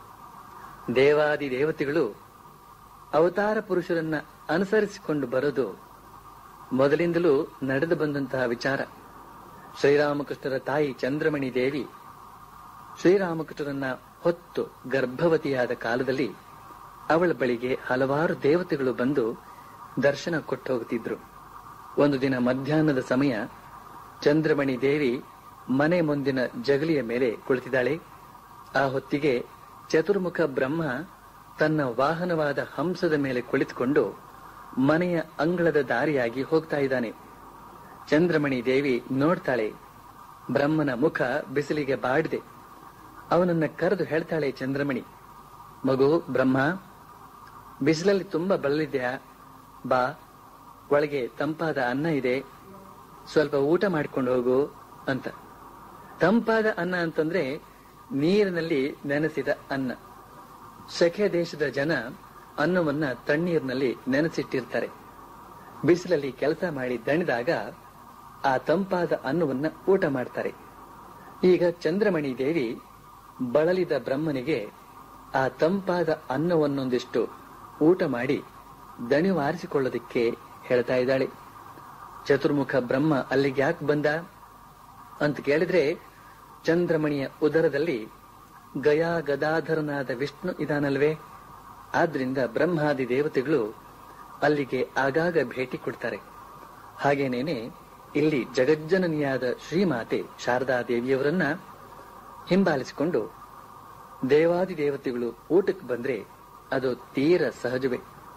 ದೇವಾದಿ ದೇವತೆಗಳು ಅವತಾರ ಪುರುಷರನ್ನ ಅನುಸರಿಸಿಕೊಂಡು ಬರೋದು ಮೊದಲಿಂದಲೂ ನಡೆದು ಬಂದಂತಹ ವಿಚಾರ ಶ್ರೀರಾಮಕೃಷ್ಣರ ತಾಯಿ ಚಂದ್ರಮಣಿ ದೇವಿ ಶ್ರೀರಾಮಕೃಷ್ಣರನ್ನ ಹೊತ್ತು ಗರ್ಭವತಿಯಾದ ಕಾಲದಲ್ಲಿ ಅವಳ ಬಳಿಗೆ ಹಲವಾರು ದೇವತೆಗಳು ಬಂದು ದರ್ಶನ ಕೊಟ್ಟು ಹೋಗುತ್ತಿದ್ರು ಒಂದು ದಿನ ಮಧ್ಯಾಹ್ನದ ಸಮಯ ಚಂದ್ರಮಣಿ ದೇವಿ ಮನೆ ಮುಂದಿನ ಜಗಲಿಯ ಮೇಲೆ ಕುಳಿತಿದ್ದಾಳೆ ಆ ಹೊತ್ತಿಗೆ ಚತುರ್ಮುಖ ಬ್ರಹ್ಮ ತನ್ನ ವಾಹನವಾದ ಹಂಸದ ಮೇಲೆ ಕುಳಿತುಕೊಂಡು ಮನೆಯ ಅಂಗಳದ ದಾರಿಯಾಗಿ ಹೋಗ್ತಾ ಇದ್ದಾನೆ ಚಂದ್ರಮಣಿ ದೇವಿ ನೋಡ್ತಾಳೆ ಬ್ರಹ್ಮನ ಮುಖ ಬಿಸಿಲಿಗೆ ಬಾಡಿದೆ ಅವನನ್ನ ಕರೆದು ಹೇಳ್ತಾಳೆ ಚಂದ್ರಮಣಿ ಮಗು ಬ್ರಹ್ಮ ಬಿಸಿಲಲ್ಲಿ ತುಂಬಾ ಬಳಲಿದ್ಯಾ ಬಾ ಒಳಗೆ ತಂಪಾದ ಅನ್ನ ಇದೆ ಸ್ವಲ್ಪ ಊಟ ಮಾಡ್ಕೊಂಡು ಹೋಗು ಅಂತ ತಂಪಾದ ಅನ್ನ ಅಂತಂದ್ರೆ ನೀರಿನಲ್ಲಿ ನೆನೆಸಿದ ಅನ್ನ ಸೆಖೆ ದೇಶದ ಜನ ಅನ್ನವನ್ನ ತಣ್ಣೀರಿನಲ್ಲಿ ನೆನೆಸಿಟ್ಟಿರ್ತಾರೆ ಬಿಸಿಲಲ್ಲಿ ಕೆಲಸ ಮಾಡಿ ದಣಿದಾಗ ಆ ತಂಪಾದ ಅನ್ನವನ್ನ ಊಟ ಮಾಡ್ತಾರೆ ಈಗ ಚಂದ್ರಮಣಿ ದೇವಿ ಬಳಲಿದ ಬ್ರಹ್ಮನಿಗೆ ಆ ತಂಪಾದ ಅನ್ನವನ್ನೊಂದಿಷ್ಟು ಊಟ ಮಾಡಿ ದಣಿವಾರಿಸಿಕೊಳ್ಳೋದಕ್ಕೆ ಹೇಳ್ತಾ ಇದ್ದಾಳೆ ಚತುರ್ಮುಖ ಬ್ರಹ್ಮ ಅಲ್ಲಿಗೆ ಯಾಕೆ ಬಂದ ಅಂತ ಕೇಳಿದ್ರೆ ಚಂದ್ರಮಣಿಯ ಉದರದಲ್ಲಿ ಗಯಾ ಗದಾಧರನಾದ ವಿಷ್ಣು ಇದಾನಲ್ವೇ ಆದ್ರಿಂದ ಬ್ರಹ್ಮಾದಿ ದೇವತೆಗಳು ಅಲ್ಲಿಗೆ ಆಗಾಗ ಭೇಟಿ ಕೊಡ್ತಾರೆ ಹಾಗೇನೇನೆ ಇಲ್ಲಿ ಜಗಜ್ಜನನಿಯಾದ ಶ್ರೀಮಾತೆ ಶಾರದಾ ದೇವಿಯವರನ್ನ ಹಿಂಬಾಲಿಸಿಕೊಂಡು ದೇವಾದಿ ದೇವತೆಗಳು ಊಟಕ್ಕೆ ಬಂದ್ರೆ ಅದು ತೀರ ಸಹಜವೇ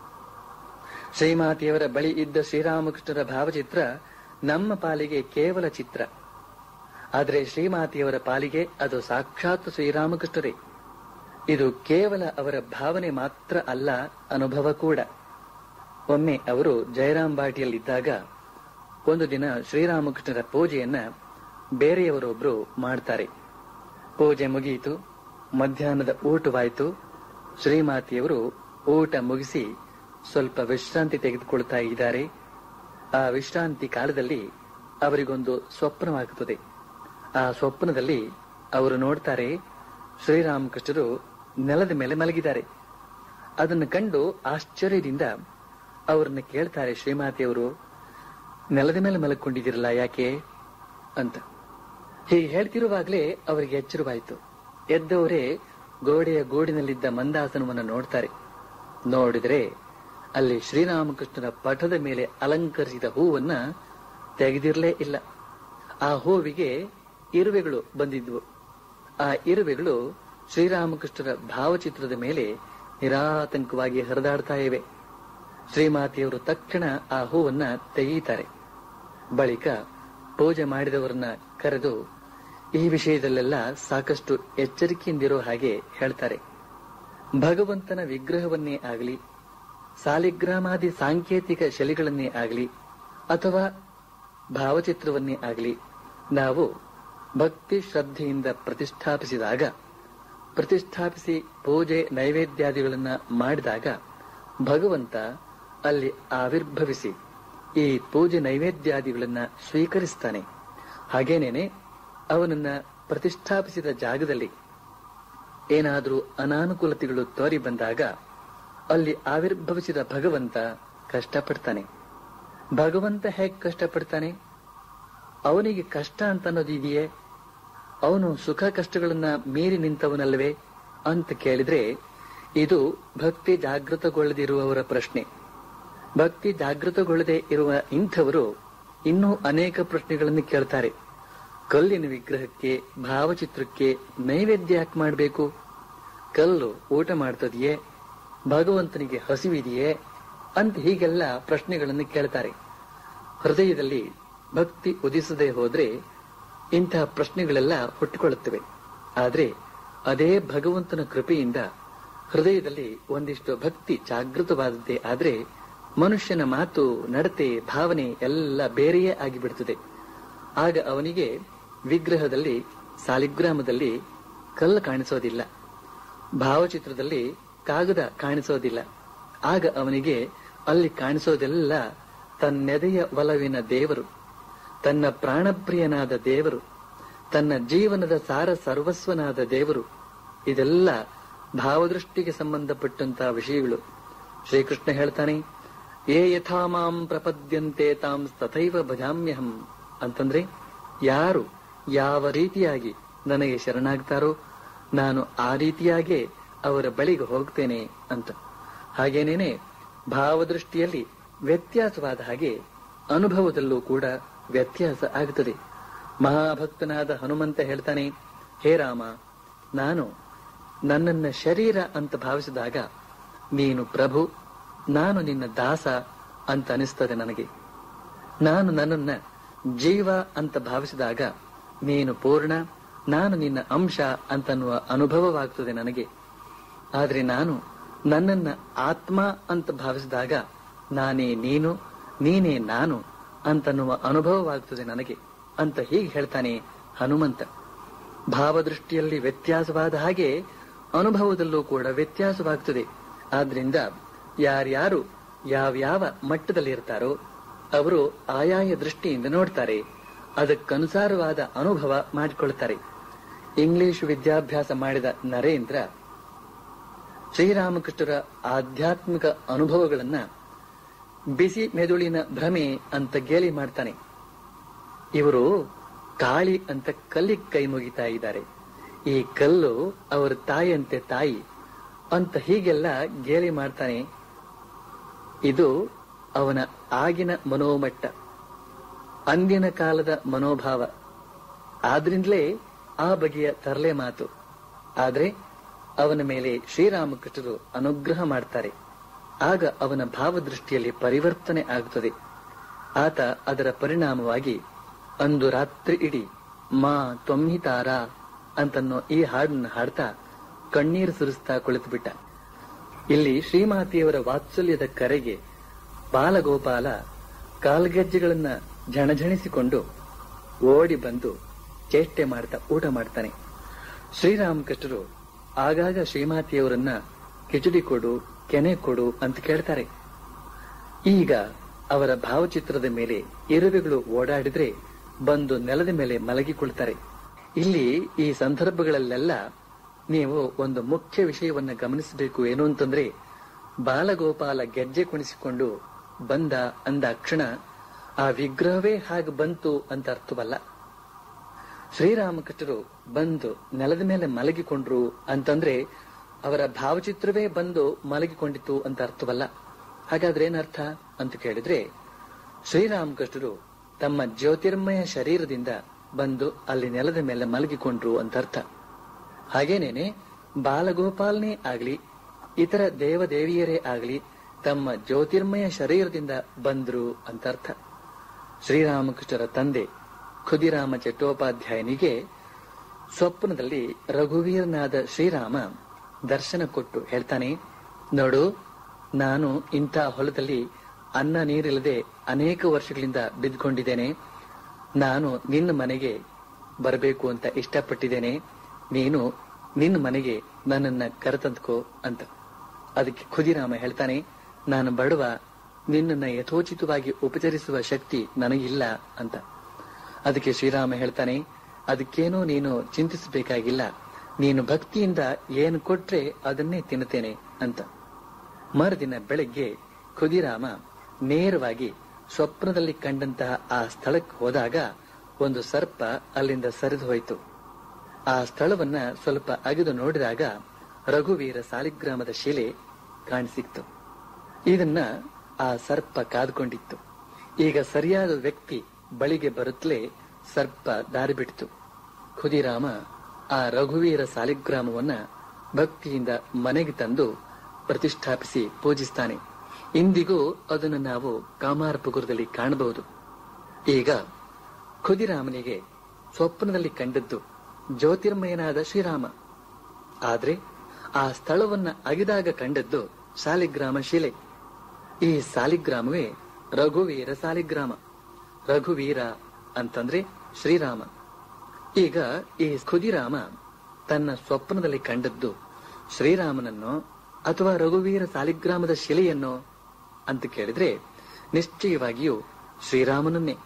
ಶ್ರೀಮಾತೆಯವರ ಬಳಿ ಇದ್ದ ಶ್ರೀರಾಮಕೃಷ್ಣರ ಭಾವಚಿತ್ರ ನಮ್ಮ ಪಾಲಿಗೆ ಕೇವಲ ಚಿತ್ರ ಆದರೆ ಶ್ರೀಮಾತೆಯವರ ಪಾಲಿಗೆ ಅದು ಸಾಕ್ಷಾತ್ ಶ್ರೀರಾಮಕೃಷ್ಣರೇ ಇದು ಕೇವಲ ಅವರ ಭಾವನೆ ಮಾತ್ರ ಅಲ್ಲ ಅನುಭವ ಕೂಡ ಒಮ್ಮೆ ಅವರು ಜಯರಾಮ್ ಬಾಟಿಯಲ್ಲಿದ್ದಾಗ ಒಂದು ದಿನ ಶ್ರೀರಾಮಕೃಷ್ಣರ ಪೂಜೆಯನ್ನ ಬೇರೆಯವರೊಬ್ರು ಮಾಡ್ತಾರೆ ಪೂಜೆ ಮುಗಿಯಿತು ಮಧ್ಯಾಹ್ನದ ಊಟವಾಯಿತು ಶ್ರೀಮಾತೆಯವರು ಊಟ ಮುಗಿಸಿ ಸ್ವಲ್ಪ ವಿಶ್ರಾಂತಿ ತೆಗೆದುಕೊಳ್ತಾ ಇದ್ದಾರೆ ಆ ವಿಶ್ರಾಂತಿ ಕಾಲದಲ್ಲಿ ಅವರಿಗೊಂದು ಸ್ವಪ್ನವಾಗುತ್ತದೆ ಆ ಸ್ವಪ್ನದಲ್ಲಿ ಅವರು ನೋಡ್ತಾರೆ ಶ್ರೀರಾಮಕೃಷ್ಣರು ನೆಲದ ಮೇಲೆ ಮಲಗಿದ್ದಾರೆ ಅದನ್ನು ಕಂಡು ಆಶ್ಚರ್ಯದಿಂದ ಅವರನ್ನ ಕೇಳ್ತಾರೆ ಶ್ರೀಮಾತೆಯವರು ನೆಲದ ಮೇಲೆ ಮಲಕೊಂಡಿದ್ದೀರಲ್ಲ ಯಾಕೆ ಅಂತ ಹೀಗೆ ಹೇಳ್ತಿರುವಾಗಲೇ ಅವರಿಗೆ ಎಚ್ಚರವಾಯಿತು ಎದ್ದವರೇ ಗೋಡೆಯ ಗೂಡಿನಲ್ಲಿದ್ದ ಮಂದಾಸನವನ್ನು ನೋಡ್ತಾರೆ ನೋಡಿದರೆ ಅಲ್ಲಿ ಶ್ರೀರಾಮಕೃಷ್ಣನ ಪಟದ ಮೇಲೆ ಅಲಂಕರಿಸಿದ ಹೂವನ್ನ ತೆಗೆದಿರಲೇ ಇಲ್ಲ ಆ ಹೂವಿಗೆ ಇರುವೆಗಳು ಬಂದಿದ್ವು ಆ ಇರುವೆಗಳು ಶ್ರೀರಾಮಕೃಷ್ಣರ ಭಾವಚಿತ್ರದ ಮೇಲೆ ನಿರಾತಂಕವಾಗಿ ಹರಿದಾಡ್ತಾ ಇವೆ ಶ್ರೀಮಾತೆಯವರು ತಕ್ಷಣ ಆ ಹೂವನ್ನ ತೆಗೆಯುತ್ತಾರೆ ಬಳಿಕ ಪೂಜೆ ಮಾಡಿದವರನ್ನ ಕರೆದು ಈ ವಿಷಯದಲ್ಲೆಲ್ಲ ಸಾಕಷ್ಟು ಎಚ್ಚರಿಕೆಯಿಂದಿರೋ ಹಾಗೆ ಹೇಳ್ತಾರೆ ಭಗವಂತನ ವಿಗ್ರಹವನ್ನೇ ಆಗಲಿ ಸಾಲಿಗ್ರಾಮಾದಿ ಸಾಂಕೇತಿಕ ಶೈಲಿಗಳನ್ನೇ ಆಗಲಿ ಅಥವಾ ಭಾವಚಿತ್ರವನ್ನೇ ಆಗಲಿ ನಾವು ಭಕ್ತಿ ಶ್ರದ್ಧೆಯಿಂದ ಪ್ರತಿಷ್ಠಾಪಿಸಿದಾಗ ಪ್ರತಿಷ್ಠಾಪಿಸಿ ಪೂಜೆ ನೈವೇದ್ಯಾದಿಗಳನ್ನ ಮಾಡಿದಾಗ ಭಗವಂತ ಅಲ್ಲಿ ಆವಿರ್ಭವಿಸಿ ಈ ಪೂಜೆ ನೈವೇದ್ಯಾದಿಗಳನ್ನ ಸ್ವೀಕರಿಸ್ತಾನೆ ಹಾಗೇನೇನೆ ಅವನನ್ನ ಪ್ರತಿಷ್ಠಾಪಿಸಿದ ಜಾಗದಲ್ಲಿ ಏನಾದರೂ ಅನಾನುಕೂಲತೆಗಳು ತೋರಿ ಬಂದಾಗ ಅಲ್ಲಿ ಆವಿರ್ಭವಿಸಿದ ಭಗವಂತ ಕಷ್ಟಪಡ್ತಾನೆ ಭಗವಂತ ಹೇಗೆ ಕಷ್ಟಪಡ್ತಾನೆ ಅವನಿಗೆ ಕಷ್ಟ ಅಂತ ಅನ್ನೋದಿದೆಯೇ ಅವನು ಸುಖ ಕಷ್ಟಗಳನ್ನ ಮೀರಿ ನಿಂತವನಲ್ವೇ ಅಂತ ಕೇಳಿದ್ರೆ ಇದು ಭಕ್ತಿ ಜಾಗೃತಗೊಳ್ಳದಿರುವವರ ಪ್ರಶ್ನೆ ಭಕ್ತಿ ಜಾಗೃತಗೊಳ್ಳದೆ ಇರುವ ಇಂಥವರು ಇನ್ನೂ ಅನೇಕ ಪ್ರಶ್ನೆಗಳನ್ನು ಕೇಳ್ತಾರೆ ಕಲ್ಲಿನ ವಿಗ್ರಹಕ್ಕೆ ಭಾವಚಿತ್ರಕ್ಕೆ ನೈವೇದ್ಯ ಯಾಕೆ ಮಾಡಬೇಕು ಕಲ್ಲು ಊಟ ಮಾಡ್ತದೆಯೇ ಭಗವಂತನಿಗೆ ಹಸಿವಿದೆಯೇ ಅಂತ ಹೀಗೆಲ್ಲ ಪ್ರಶ್ನೆಗಳನ್ನು ಕೇಳ್ತಾರೆ ಹೃದಯದಲ್ಲಿ ಭಕ್ತಿ ಉದಿಸದೆ ಹೋದ್ರೆ ಇಂತಹ ಪ್ರಶ್ನೆಗಳೆಲ್ಲ ಹುಟ್ಟಿಕೊಳ್ಳುತ್ತವೆ ಆದ್ರೆ ಅದೇ ಭಗವಂತನ ಕೃಪೆಯಿಂದ ಹೃದಯದಲ್ಲಿ ಒಂದಿಷ್ಟು ಭಕ್ತಿ ಜಾಗೃತವಾದದ್ದೇ ಆದ್ರೆ ಮನುಷ್ಯನ ಮಾತು ನಡತೆ ಭಾವನೆ ಎಲ್ಲ ಬೇರೆಯೇ ಆಗಿಬಿಡುತ್ತದೆ ಆಗ ಅವನಿಗೆ ವಿಗ್ರಹದಲ್ಲಿ ಸಾಲಿಗ್ರಾಮದಲ್ಲಿ ಕಲ್ಲು ಕಾಣಿಸೋದಿಲ್ಲ ಭಾವಚಿತ್ರದಲ್ಲಿ ಕಾಗದ ಕಾಣಿಸೋದಿಲ್ಲ ಆಗ ಅವನಿಗೆ ಅಲ್ಲಿ ಕಾಣಿಸೋದೆಲ್ಲ ತನ್ನೆದೆಯ ಒಲವಿನ ದೇವರು ತನ್ನ ಪ್ರಾಣಪ್ರಿಯನಾದ ದೇವರು ತನ್ನ ಜೀವನದ ಸಾರ ಸರ್ವಸ್ವನಾದ ದೇವರು ಇದೆಲ್ಲ ಭಾವದೃಷ್ಟಿಗೆ ಸಂಬಂಧಪಟ್ಟಂತಹ ವಿಷಯಗಳು ಶ್ರೀಕೃಷ್ಣ ಹೇಳ್ತಾನೆ ಏ ಯಥಾ ಮಾಂ ಪ್ರಪದ್ಯಂತೆ ತಾಂ ತಥೈವ ಭಜಾಮ್ಯಹಂ ಅಂತಂದ್ರೆ ಯಾರು ಯಾವ ರೀತಿಯಾಗಿ ನನಗೆ ಶರಣಾಗ್ತಾರೋ ನಾನು ಆ ರೀತಿಯಾಗೇ ಅವರ ಬಳಿಗೆ ಹೋಗ್ತೇನೆ ಅಂತ ಹಾಗೇನೇನೆ ಭಾವದೃಷ್ಟಿಯಲ್ಲಿ ವ್ಯತ್ಯಾಸವಾದ ಹಾಗೆ ಅನುಭವದಲ್ಲೂ ಕೂಡ ವ್ಯತ್ಯಾಸ ಆಗುತ್ತದೆ ಮಹಾಭಕ್ತನಾದ ಹನುಮಂತ ಹೇಳ್ತಾನೆ ಹೇ ರಾಮ ನಾನು ನನ್ನನ್ನ ಶರೀರ ಅಂತ ಭಾವಿಸಿದಾಗ ನೀನು ಪ್ರಭು ನಾನು ನಿನ್ನ ದಾಸ ಅಂತ ಅನಿಸ್ತದೆ ನನಗೆ ನಾನು ನನ್ನನ್ನ ಜೀವ ಅಂತ ಭಾವಿಸಿದಾಗ ನೀನು ಪೂರ್ಣ ನಾನು ನಿನ್ನ ಅಂಶ ಅಂತನ್ನುವ ಅನುಭವವಾಗ್ತದೆ ನನಗೆ ಆದ್ರೆ ನಾನು ನನ್ನನ್ನ ಆತ್ಮ ಅಂತ ಭಾವಿಸಿದಾಗ ನಾನೇ ನೀನು ನೀನೇ ನಾನು ಅಂತನ್ನುವ ಅನುಭವವಾಗ್ತದೆ ನನಗೆ ಅಂತ ಹೀಗೆ ಹೇಳ್ತಾನೆ ಹನುಮಂತ ಭಾವದೃಷ್ಟಿಯಲ್ಲಿ ವ್ಯತ್ಯಾಸವಾದ ಹಾಗೆ ಅನುಭವದಲ್ಲೂ ಕೂಡ ವ್ಯತ್ಯಾಸವಾಗ್ತದೆ ಆದ್ರಿಂದ ಯಾರ್ಯಾರು ಯಾವ್ಯಾವ ಮಟ್ಟದಲ್ಲಿ ಇರ್ತಾರೋ ಅವರು ಆಯಾಯ ದೃಷ್ಟಿಯಿಂದ ನೋಡ್ತಾರೆ ಅದಕ್ಕನುಸಾರವಾದ ಅನುಭವ ಮಾಡಿಕೊಳ್ತಾರೆ ಇಂಗ್ಲಿಷ್ ವಿದ್ಯಾಭ್ಯಾಸ ಮಾಡಿದ ನರೇಂದ್ರ ಶ್ರೀರಾಮಕೃಷ್ಣರ ಆಧ್ಯಾತ್ಮಿಕ ಅನುಭವಗಳನ್ನ ಬಿಸಿ ಮೆದುಳಿನ ಭ್ರಮೆ ಅಂತ ಗೇಲಿ ಮಾಡ್ತಾನೆ ಇವರು ಕಾಳಿ ಅಂತ ಕಲ್ಲಿಗೆ ಕೈ ಮುಗಿತಾ ಇದ್ದಾರೆ ಈ ಕಲ್ಲು ಅವರ ತಾಯಿಯಂತೆ ತಾಯಿ ಅಂತ ಹೀಗೆಲ್ಲ ಗೇಲಿ ಮಾಡ್ತಾನೆ ಇದು ಅವನ ಆಗಿನ ಮನೋಮಟ್ಟ ಅಂದಿನ ಕಾಲದ ಮನೋಭಾವ ಆದ್ರಿಂದಲೇ ಆ ಬಗೆಯ ತರಲೆ ಮಾತು ಆದ್ರೆ ಅವನ ಮೇಲೆ ಶ್ರೀರಾಮಕೃಷ್ಣರು ಅನುಗ್ರಹ ಮಾಡ್ತಾರೆ ಆಗ ಅವನ ಭಾವದೃಷ್ಟಿಯಲ್ಲಿ ಪರಿವರ್ತನೆ ಆಗುತ್ತದೆ ಆತ ಅದರ ಪರಿಣಾಮವಾಗಿ ಅಂದು ರಾತ್ರಿ ಇಡೀ ಮಾ ತ್ವಮ್ಹಿತಾರ ಅಂತನ್ನೋ ಈ ಹಾಡನ್ನು ಹಾಡ್ತಾ ಕಣ್ಣೀರು ಸುರಿಸ್ತಾ ಕುಳಿತು ಬಿಟ್ಟ ಇಲ್ಲಿ ಶ್ರೀಮಾತೆಯವರ ವಾತ್ಸಲ್ಯದ ಕರೆಗೆ ಬಾಲಗೋಪಾಲ ಕಾಲ್ಗೆಜ್ಜೆಗಳನ್ನ ಝಣಝಣಿಸಿಕೊಂಡು ಓಡಿ ಬಂದು ಚೇಷ್ಟೆ ಮಾಡ್ತಾ ಊಟ ಮಾಡ್ತಾನೆ ಶ್ರೀರಾಮಕೃಷ್ಣರು ಆಗಾಗ ಶ್ರೀಮಾತೆಯವರನ್ನ ಕಿಚಡಿ ಕೊಡು ಕೆನೆ ಕೊಡು ಅಂತ ಕೇಳ್ತಾರೆ ಈಗ ಅವರ ಭಾವಚಿತ್ರದ ಮೇಲೆ ಇರುವೆಗಳು ಓಡಾಡಿದ್ರೆ ಬಂದು ನೆಲದ ಮೇಲೆ ಮಲಗಿಕೊಳ್ತಾರೆ ಇಲ್ಲಿ ಈ ಸಂದರ್ಭಗಳಲ್ಲೆಲ್ಲ ನೀವು ಒಂದು ಮುಖ್ಯ ವಿಷಯವನ್ನ ಗಮನಿಸಬೇಕು ಏನು ಅಂತಂದ್ರೆ ಬಾಲಗೋಪಾಲ ಗೆಜ್ಜೆ ಕುಣಿಸಿಕೊಂಡು ಬಂದ ಅಂದ ಕ್ಷಣ ಆ ವಿಗ್ರಹವೇ ಹಾಗೆ ಬಂತು ಅಂತ ಅರ್ಥವಲ್ಲ ಶ್ರೀರಾಮಕೃಷ್ಣರು ಬಂದು ನೆಲದ ಮೇಲೆ ಮಲಗಿಕೊಂಡ್ರು ಅಂತಂದ್ರೆ ಅವರ ಭಾವಚಿತ್ರವೇ ಬಂದು ಮಲಗಿಕೊಂಡಿತು ಅಂತ ಅರ್ಥವಲ್ಲ ಹಾಗಾದ್ರೆ ಏನರ್ಥ ಅಂತ ಕೇಳಿದ್ರೆ ಶ್ರೀರಾಮಕೃಷ್ಣರು ತಮ್ಮ ಜ್ಯೋತಿರ್ಮಯ ಶರೀರದಿಂದ ಬಂದು ಅಲ್ಲಿ ನೆಲದ ಮೇಲೆ ಮಲಗಿಕೊಂಡ್ರು ಅಂತ ಅರ್ಥ ಹಾಗೇನೇನೆ ಬಾಲಗೋಪಾಲನೇ ಆಗ್ಲಿ ಇತರ ದೇವದೇವಿಯರೇ ಆಗ್ಲಿ ತಮ್ಮ ಜ್ಯೋತಿರ್ಮಯ ಶರೀರದಿಂದ ಬಂದ್ರು ಅಂತ ಅರ್ಥ ಶ್ರೀರಾಮಕೃಷ್ಣರ ತಂದೆ ಖುದಿರಾಮ ಚಟ್ಟೋಪಾಧ್ಯಾಯನಿಗೆ ಸ್ವಪ್ನದಲ್ಲಿ ರಘುವೀರನಾದ ಶ್ರೀರಾಮ ದರ್ಶನ ಕೊಟ್ಟು ಹೇಳ್ತಾನೆ ನೋಡು ನಾನು ಇಂಥ ಹೊಲದಲ್ಲಿ ಅನ್ನ ನೀರಿಲ್ಲದೆ ಅನೇಕ ವರ್ಷಗಳಿಂದ ಬಿದ್ಕೊಂಡಿದ್ದೇನೆ ನಾನು ನಿನ್ನ ಮನೆಗೆ ಬರಬೇಕು ಅಂತ ಇಷ್ಟಪಟ್ಟಿದ್ದೇನೆ ನೀನು ನಿನ್ನ ಮನೆಗೆ ನನ್ನನ್ನ ಕರೆತಂದ್ಕೋ ಅಂತ ಅದಕ್ಕೆ ಖುದಿರಾಮ ಹೇಳ್ತಾನೆ ನಾನು ಬಡವ ನಿನ್ನನ್ನ ಯಥೋಚಿತವಾಗಿ ಉಪಚರಿಸುವ ಶಕ್ತಿ ನನಗಿಲ್ಲ ಅಂತ ಅದಕ್ಕೆ ಶ್ರೀರಾಮ ಹೇಳ್ತಾನೆ ಅದಕ್ಕೇನೋ ನೀನು ಚಿಂತಿಸಬೇಕಾಗಿಲ್ಲ ನೀನು ಭಕ್ತಿಯಿಂದ ಏನು ಕೊಟ್ರೆ ಅದನ್ನೇ ತಿನ್ನುತ್ತೇನೆ ಅಂತ ಮರುದಿನ ಬೆಳಗ್ಗೆ ಖುದಿರಾಮ ನೇರವಾಗಿ ಸ್ವಪ್ನದಲ್ಲಿ ಕಂಡಂತಹ ಆ ಸ್ಥಳಕ್ಕೆ ಹೋದಾಗ ಒಂದು ಸರ್ಪ ಅಲ್ಲಿಂದ ಸರಿದು ಹೋಯಿತು ಆ ಸ್ಥಳವನ್ನ ಸ್ವಲ್ಪ ಅಗೆದು ನೋಡಿದಾಗ ರಘುವೀರ ಸಾಲಿಗ್ರಾಮದ ಶಿಲೆ ಕಾಣಿಸಿಕ್ತು ಇದನ್ನ ಆ ಸರ್ಪ ಕಾದ್ಕೊಂಡಿತ್ತು ಈಗ ಸರಿಯಾದ ವ್ಯಕ್ತಿ ಬಳಿಗೆ ಬರುತ್ತಲೇ ಸರ್ಪ ದಾರಿ ಬಿಟ್ಟಿತು ಖುದಿರಾಮ ಆ ರಘುವೀರ ಸಾಲಿಗ್ರಾಮವನ್ನ ಭಕ್ತಿಯಿಂದ ಮನೆಗೆ ತಂದು ಪ್ರತಿಷ್ಠಾಪಿಸಿ ಪೂಜಿಸ್ತಾನೆ ಇಂದಿಗೂ ಅದನ್ನು ನಾವು ಕಾಮಾರಪುಗುರದಲ್ಲಿ ಕಾಣಬಹುದು ಈಗ ಖುದಿರಾಮನಿಗೆ ಸ್ವಪ್ನದಲ್ಲಿ ಕಂಡದ್ದು ಜ್ಯೋತಿರ್ಮಯನಾದ ಶ್ರೀರಾಮ ಆದ್ರೆ ಆ ಸ್ಥಳವನ್ನ ಅಗಿದಾಗ ಕಂಡದ್ದು ಸಾಲಿಗ್ರಾಮ ಶಿಲೆ ಈ ಸಾಲಿಗ್ರಾಮವೇ ರಘುವೀರ ಸಾಲಿಗ್ರಾಮ ರಘುವೀರ ಅಂತಂದ್ರೆ ಶ್ರೀರಾಮ ಈಗ ಈ ಖುದಿರಾಮ ತನ್ನ ಸ್ವಪ್ನದಲ್ಲಿ ಕಂಡದ್ದು ಶ್ರೀರಾಮನನ್ನು ಅಥವಾ ರಘುವೀರ ಸಾಲಿಗ್ರಾಮದ ಶಿಲೆಯನ್ನೋ ಅಂತ ಕೇಳಿದ್ರೆ ನಿಶ್ಚಯವಾಗಿಯೂ ಶ್ರೀರಾಮನನ್ನೇ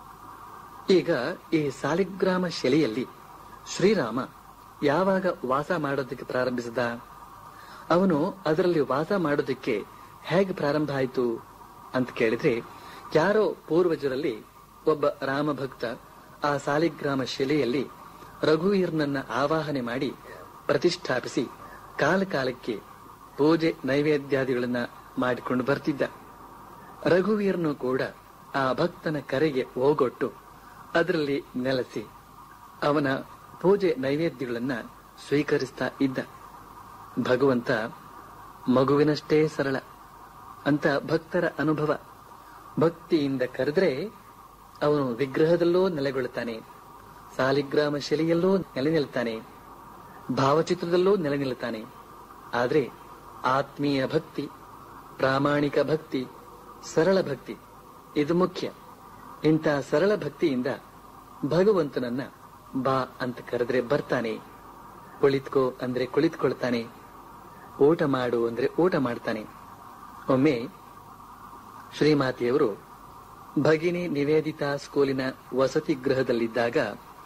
ಈಗ ಈ ಸಾಲಿಗ್ರಾಮ ಶಿಲೆಯಲ್ಲಿ ಶ್ರೀರಾಮ ಯಾವಾಗ ವಾಸ ಮಾಡೋದಕ್ಕೆ ಪ್ರಾರಂಭಿಸಿದ ಅವನು ಅದರಲ್ಲಿ ವಾಸ ಮಾಡೋದಕ್ಕೆ ಹೇಗೆ ಪ್ರಾರಂಭ ಆಯಿತು ಅಂತ ಕೇಳಿದ್ರೆ ಯಾರೋ ಪೂರ್ವಜರಲ್ಲಿ ಒಬ್ಬ ರಾಮಭಕ್ತ ಆ ಸಾಲಿಗ್ರಾಮ ಶಿಲೆಯಲ್ಲಿ ರಘುವೀರ್ನನ್ನ ಆವಾಹನೆ ಮಾಡಿ ಪ್ರತಿಷ್ಠಾಪಿಸಿ ಕಾಲ ಕಾಲಕ್ಕೆ ಪೂಜೆ ನೈವೇದ್ಯಾದಿಗಳನ್ನ ಮಾಡಿಕೊಂಡು ಬರ್ತಿದ್ದ ರಘುವೀರ್ನು ಕೂಡ ಆ ಭಕ್ತನ ಕರೆಗೆ ಹೋಗೊಟ್ಟು ಅದರಲ್ಲಿ ನೆಲೆಸಿ ಅವನ ಪೂಜೆ ನೈವೇದ್ಯಗಳನ್ನ ಸ್ವೀಕರಿಸ್ತಾ ಇದ್ದ ಭಗವಂತ ಮಗುವಿನಷ್ಟೇ ಸರಳ ಅಂತ ಭಕ್ತರ ಅನುಭವ ಭಕ್ತಿಯಿಂದ ಕರೆದ್ರೆ ಅವನು ವಿಗ್ರಹದಲ್ಲೂ ನೆಲೆಗೊಳ್ಳುತ್ತಾನೆ ಸಾಲಿಗ್ರಾಮ ಶಿಲೆಯಲ್ಲೂ ನೆಲೆ ನಿಲ್ತಾನೆ ಭಾವಚಿತ್ರದಲ್ಲೂ ನೆಲೆ ನಿಲ್ತಾನೆ ಆದ್ರೆ ಆತ್ಮೀಯ ಭಕ್ತಿ ಪ್ರಾಮಾಣಿಕ ಭಕ್ತಿ ಸರಳ ಭಕ್ತಿ ಇದು ಮುಖ್ಯ ಇಂಥ ಸರಳ ಭಕ್ತಿಯಿಂದ ಭಗವಂತನನ್ನ ಬಾ ಅಂತ ಕರೆದ್ರೆ ಬರ್ತಾನೆ ಕುಳಿತ್ಕೋ ಅಂದ್ರೆ ಕುಳಿತುಕೊಳ್ತಾನೆ ಊಟ ಮಾಡು ಅಂದ್ರೆ ಊಟ ಮಾಡ್ತಾನೆ ಒಮ್ಮೆ ಶ್ರೀಮಾತೆಯವರು ಭಗಿನಿ ನಿವೇದಿತಾ ಸ್ಕೂಲಿನ ವಸತಿ ಗೃಹದಲ್ಲಿದ್ದಾಗ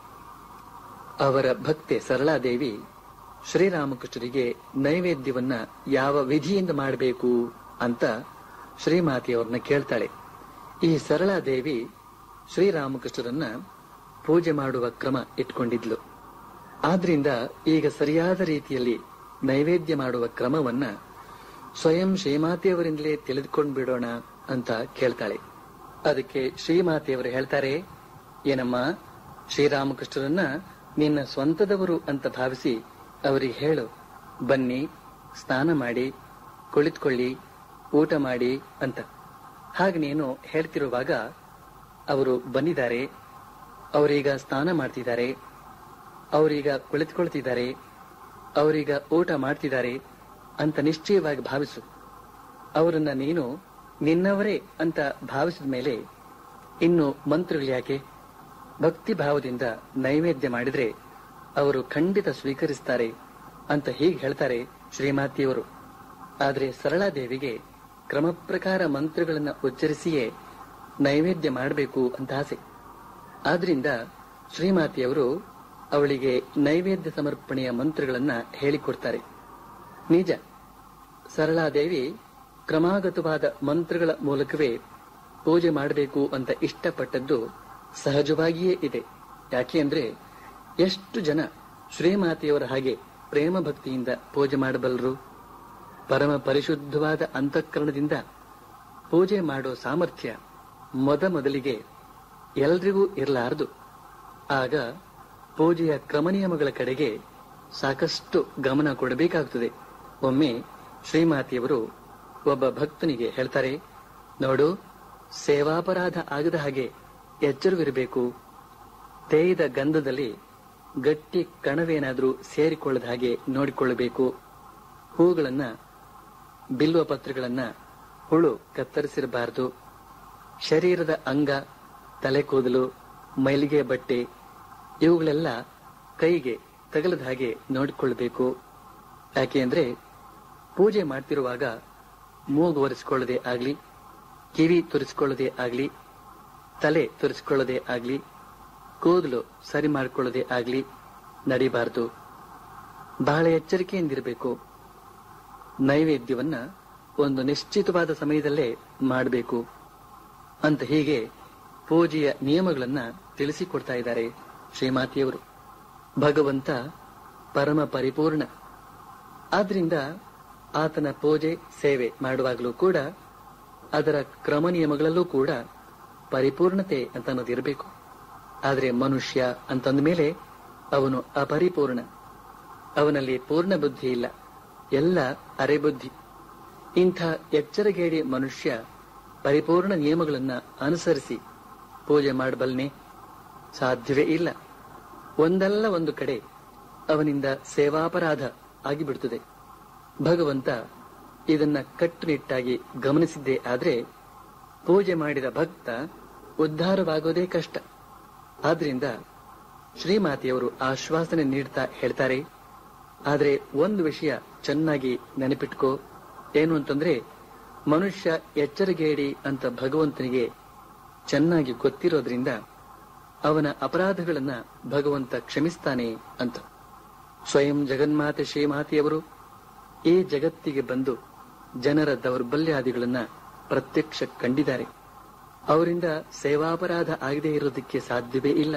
ಅವರ ಭಕ್ತೆ ಸರಳಾದೇವಿ ಶ್ರೀರಾಮಕೃಷ್ಣರಿಗೆ ನೈವೇದ್ಯವನ್ನ ಯಾವ ವಿಧಿಯಿಂದ ಮಾಡಬೇಕು ಅಂತ ಶ್ರೀಮಾತೆಯವರನ್ನ ಕೇಳ್ತಾಳೆ ಈ ಸರಳಾದೇವಿ ಶ್ರೀರಾಮಕೃಷ್ಣರನ್ನ ಪೂಜೆ ಮಾಡುವ ಕ್ರಮ ಇಟ್ಕೊಂಡಿದ್ಲು ಆದ್ರಿಂದ ಈಗ ಸರಿಯಾದ ರೀತಿಯಲ್ಲಿ ನೈವೇದ್ಯ ಮಾಡುವ ಕ್ರಮವನ್ನ ಸ್ವಯಂ ಶ್ರೀಮಾತೆಯವರಿಂದಲೇ ತಿಳಿದುಕೊಂಡು ಬಿಡೋಣ ಅಂತ ಕೇಳ್ತಾಳೆ ಅದಕ್ಕೆ ಶ್ರೀಮಾತೆಯವರು ಹೇಳ್ತಾರೆ ಏನಮ್ಮ ಶ್ರೀರಾಮಕೃಷ್ಣರನ್ನ ನಿನ್ನ ಸ್ವಂತದವರು ಅಂತ ಭಾವಿಸಿ ಅವರಿಗೆ ಹೇಳು ಬನ್ನಿ ಸ್ನಾನ ಮಾಡಿ ಕುಳಿತುಕೊಳ್ಳಿ ಊಟ ಮಾಡಿ ಅಂತ ಹಾಗೆ ನೀನು ಹೇಳ್ತಿರುವಾಗ ಅವರು ಬಂದಿದ್ದಾರೆ ಅವರೀಗ ಸ್ನಾನ ಮಾಡ್ತಿದ್ದಾರೆ ಅವರೀಗ ಕುಳಿತುಕೊಳ್ತಿದ್ದಾರೆ ಅವರೀಗ ಊಟ ಮಾಡ್ತಿದ್ದಾರೆ ಅಂತ ನಿಶ್ಚಯವಾಗಿ ಭಾವಿಸು ಅವರನ್ನ ನೀನು ನಿನ್ನವರೇ ಅಂತ ಭಾವಿಸಿದ ಮೇಲೆ ಇನ್ನು ಮಂತ್ರಗಳು ಯಾಕೆ ಭಕ್ತಿ ಭಾವದಿಂದ ನೈವೇದ್ಯ ಮಾಡಿದ್ರೆ ಅವರು ಖಂಡಿತ ಸ್ವೀಕರಿಸ್ತಾರೆ ಅಂತ ಹೀಗೆ ಹೇಳ್ತಾರೆ ಶ್ರೀಮಾತಿಯವರು ಆದ್ರೆ ಸರಳಾದೇವಿಗೆ ಕ್ರಮ ಪ್ರಕಾರ ಮಂತ್ರಗಳನ್ನ ಉಚ್ಚರಿಸಿಯೇ ನೈವೇದ್ಯ ಮಾಡಬೇಕು ಅಂತ ಆಸೆ ಆದ್ರಿಂದ ಶ್ರೀಮಾತಿಯವರು ಅವಳಿಗೆ ನೈವೇದ್ಯ ಸಮರ್ಪಣೆಯ ಮಂತ್ರಗಳನ್ನ ಹೇಳಿಕೊಡ್ತಾರೆ ನಿಜ ಸರಳಾದೇವಿ ಕ್ರಮಾಗತವಾದ ಮಂತ್ರಗಳ ಮೂಲಕವೇ ಪೂಜೆ ಮಾಡಬೇಕು ಅಂತ ಇಷ್ಟಪಟ್ಟದ್ದು ಸಹಜವಾಗಿಯೇ ಇದೆ ಯಾಕೆ ಅಂದ್ರೆ ಎಷ್ಟು ಜನ ಶ್ರೀಮಾತೆಯವರ ಹಾಗೆ ಪ್ರೇಮ ಭಕ್ತಿಯಿಂದ ಪೂಜೆ ಮಾಡಬಲ್ಲರು ಪರಮ ಪರಿಶುದ್ಧವಾದ ಅಂತಃಕರಣದಿಂದ ಪೂಜೆ ಮಾಡೋ ಸಾಮರ್ಥ್ಯ ಮೊದ ಮೊದಲಿಗೆ ಎಲ್ರಿಗೂ ಇರಲಾರದು ಆಗ ಪೂಜೆಯ ಕ್ರಮನಿಯಮಗಳ ಕಡೆಗೆ ಸಾಕಷ್ಟು ಗಮನ ಕೊಡಬೇಕಾಗುತ್ತದೆ ಒಮ್ಮೆ ಶ್ರೀಮಾತೆಯವರು ಒಬ್ಬ ಭಕ್ತನಿಗೆ ಹೇಳ್ತಾರೆ ನೋಡು ಸೇವಾಪರಾಧ ಆಗದ ಹಾಗೆ ಎಚ್ಚರವಿರಬೇಕು ತೇಯ್ದ ಗಂಧದಲ್ಲಿ ಗಟ್ಟಿ ಕಣವೇನಾದರೂ ಸೇರಿಕೊಳ್ಳದ ಹಾಗೆ ನೋಡಿಕೊಳ್ಳಬೇಕು ಹೂಗಳನ್ನ ಬಿಲ್ವ ಪತ್ರಗಳನ್ನ ಹುಳು ಕತ್ತರಿಸಿರಬಾರದು ಶರೀರದ ಅಂಗ ತಲೆ ಕೂದಲು ಮೈಲಿಗೆ ಬಟ್ಟೆ ಇವುಗಳೆಲ್ಲ ಕೈಗೆ ತಗಲದ ಹಾಗೆ ನೋಡಿಕೊಳ್ಳಬೇಕು ಯಾಕೆ ಅಂದ್ರೆ ಪೂಜೆ ಮಾಡ್ತಿರುವಾಗ ಮೂಗು ಒರೆಸಿಕೊಳ್ಳದೆ ಆಗ್ಲಿ ಕಿವಿ ತುರಿಸಿಕೊಳ್ಳದೆ ಆಗ್ಲಿ ತಲೆ ತುರಿಸಿಕೊಳ್ಳದೆ ಆಗ್ಲಿ ಕೂದಲು ಸರಿ ಮಾಡಿಕೊಳ್ಳದೆ ಆಗ್ಲಿ ನಡಿಬಾರದು ಬಹಳ ಎಚ್ಚರಿಕೆಯಿಂದಿರಬೇಕು ನೈವೇದ್ಯವನ್ನ ಒಂದು ನಿಶ್ಚಿತವಾದ ಸಮಯದಲ್ಲೇ ಮಾಡಬೇಕು ಅಂತ ಹೀಗೆ ಪೂಜೆಯ ನಿಯಮಗಳನ್ನ ತಿಳಿಸಿಕೊಡ್ತಾ ಇದ್ದಾರೆ ಶ್ರೀಮಾತಿಯವರು ಭಗವಂತ ಪರಮ ಪರಿಪೂರ್ಣ ಆದ್ರಿಂದ ಆತನ ಪೂಜೆ ಸೇವೆ ಮಾಡುವಾಗಲೂ ಕೂಡ ಅದರ ಕ್ರಮ ನಿಯಮಗಳಲ್ಲೂ ಕೂಡ ಪರಿಪೂರ್ಣತೆ ಅಂತ ಅನ್ನೋದಿರಬೇಕು ಆದರೆ ಮನುಷ್ಯ ಅಂತಂದ ಮೇಲೆ ಅವನು ಅಪರಿಪೂರ್ಣ ಅವನಲ್ಲಿ ಪೂರ್ಣ ಬುದ್ಧಿ ಇಲ್ಲ ಎಲ್ಲ ಅರೆ ಬುದ್ಧಿ ಇಂಥ ಎಚ್ಚರಗೇಡಿ ಮನುಷ್ಯ ಪರಿಪೂರ್ಣ ನಿಯಮಗಳನ್ನ ಅನುಸರಿಸಿ ಪೂಜೆ ಮಾಡಬಲ್ನೆ ಸಾಧ್ಯವೇ ಇಲ್ಲ ಒಂದಲ್ಲ ಒಂದು ಕಡೆ ಅವನಿಂದ ಸೇವಾಪರಾಧ ಆಗಿಬಿಡುತ್ತದೆ ಭಗವಂತ ಇದನ್ನ ಕಟ್ಟುನಿಟ್ಟಾಗಿ ಗಮನಿಸಿದ್ದೇ ಆದ್ರೆ ಪೂಜೆ ಮಾಡಿದ ಭಕ್ತ ಉದ್ಧಾರವಾಗೋದೇ ಕಷ್ಟ ಆದ್ರಿಂದ ಶ್ರೀಮಾತೆಯವರು ಆಶ್ವಾಸನೆ ನೀಡ್ತಾ ಹೇಳ್ತಾರೆ ಆದ್ರೆ ಒಂದು ವಿಷಯ ಚೆನ್ನಾಗಿ ನೆನಪಿಟ್ಕೋ ಏನು ಅಂತಂದ್ರೆ ಮನುಷ್ಯ ಎಚ್ಚರಗೇಡಿ ಅಂತ ಭಗವಂತನಿಗೆ ಚೆನ್ನಾಗಿ ಗೊತ್ತಿರೋದ್ರಿಂದ ಅವನ ಅಪರಾಧಗಳನ್ನ ಭಗವಂತ ಕ್ಷಮಿಸ್ತಾನೆ ಅಂತ ಸ್ವಯಂ ಜಗನ್ಮಾತೆ ಶ್ರೀಮಾತೆಯವರು ಈ ಜಗತ್ತಿಗೆ ಬಂದು ಜನರ ದೌರ್ಬಲ್ಯಾದಿಗಳನ್ನ ಪ್ರತ್ಯಕ್ಷ ಕಂಡಿದ್ದಾರೆ ಅವರಿಂದ ಸೇವಾಪರಾಧ ಆಗದೇ ಇರೋದಕ್ಕೆ ಸಾಧ್ಯವೇ ಇಲ್ಲ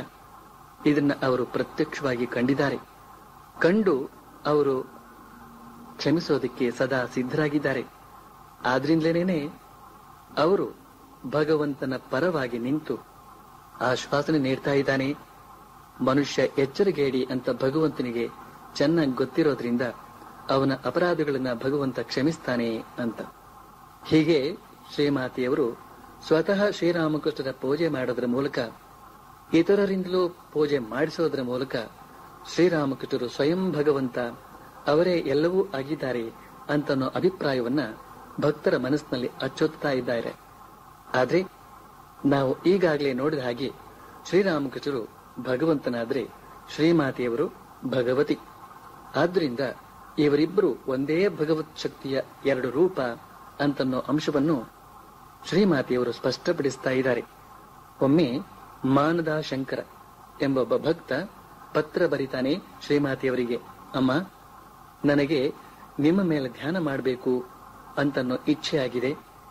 ಇದನ್ನ ಅವರು ಪ್ರತ್ಯಕ್ಷವಾಗಿ ಕಂಡಿದ್ದಾರೆ ಕಂಡು ಅವರು ಕ್ಷಮಿಸೋದಕ್ಕೆ ಸದಾ ಸಿದ್ಧರಾಗಿದ್ದಾರೆ ಆದ್ರಿಂದಲೇನೆ ಅವರು ಭಗವಂತನ ಪರವಾಗಿ ನಿಂತು ಆಶ್ವಾಸನೆ ನೀಡ್ತಾ ಇದ್ದಾನೆ ಮನುಷ್ಯ ಎಚ್ಚರಗೇಡಿ ಅಂತ ಭಗವಂತನಿಗೆ ಚೆನ್ನಾಗಿ ಗೊತ್ತಿರೋದ್ರಿಂದ ಅವನ ಅಪರಾಧಗಳನ್ನ ಭಗವಂತ ಕ್ಷಮಿಸ್ತಾನೆ ಅಂತ ಹೀಗೆ ಶ್ರೀಮಾತೆಯವರು ಸ್ವತಃ ಶ್ರೀರಾಮಕೃಷ್ಣರ ಪೂಜೆ ಮಾಡೋದ್ರ ಮೂಲಕ ಇತರರಿಂದಲೂ ಪೂಜೆ ಮಾಡಿಸೋದ್ರ ಮೂಲಕ ಶ್ರೀರಾಮಕೃಷ್ಣರು ಸ್ವಯಂ ಭಗವಂತ ಅವರೇ ಎಲ್ಲವೂ ಆಗಿದ್ದಾರೆ ಅಂತನ್ನೋ ಅಭಿಪ್ರಾಯವನ್ನ ಭಕ್ತರ ಮನಸ್ಸಿನಲ್ಲಿ ಅಚ್ಚೊತ್ತಾ ಇದ್ದಾರೆ ಆದ್ರೆ ನಾವು ಈಗಾಗಲೇ ನೋಡಿದ ಹಾಗೆ ಶ್ರೀರಾಮಕೃಷ್ಣರು ಭಗವಂತನಾದ್ರೆ ಶ್ರೀಮಾತೆಯವರು ಭಗವತಿ ಆದ್ರಿಂದ ಇವರಿಬ್ಬರು ಒಂದೇ ಭಗವತ್ ಶಕ್ತಿಯ ಎರಡು ರೂಪ ಅಂತನ್ನೋ ಅಂಶವನ್ನು ಶ್ರೀಮಾತೆಯವರು ಸ್ಪಷ್ಟಪಡಿಸ್ತಾ ಇದ್ದಾರೆ ಒಮ್ಮೆ ಮಾನದ ಶಂಕರ ಎಂಬೊಬ್ಬ ಭಕ್ತ ಪತ್ರ ಬರಿತಾನೆ ಶ್ರೀಮಾತೆಯವರಿಗೆ ಅಮ್ಮ ನನಗೆ ನಿಮ್ಮ ಮೇಲೆ ಧ್ಯಾನ ಮಾಡಬೇಕು ಅಂತನ್ನೋ ಇಚ್ಛೆಯಾಗಿದೆ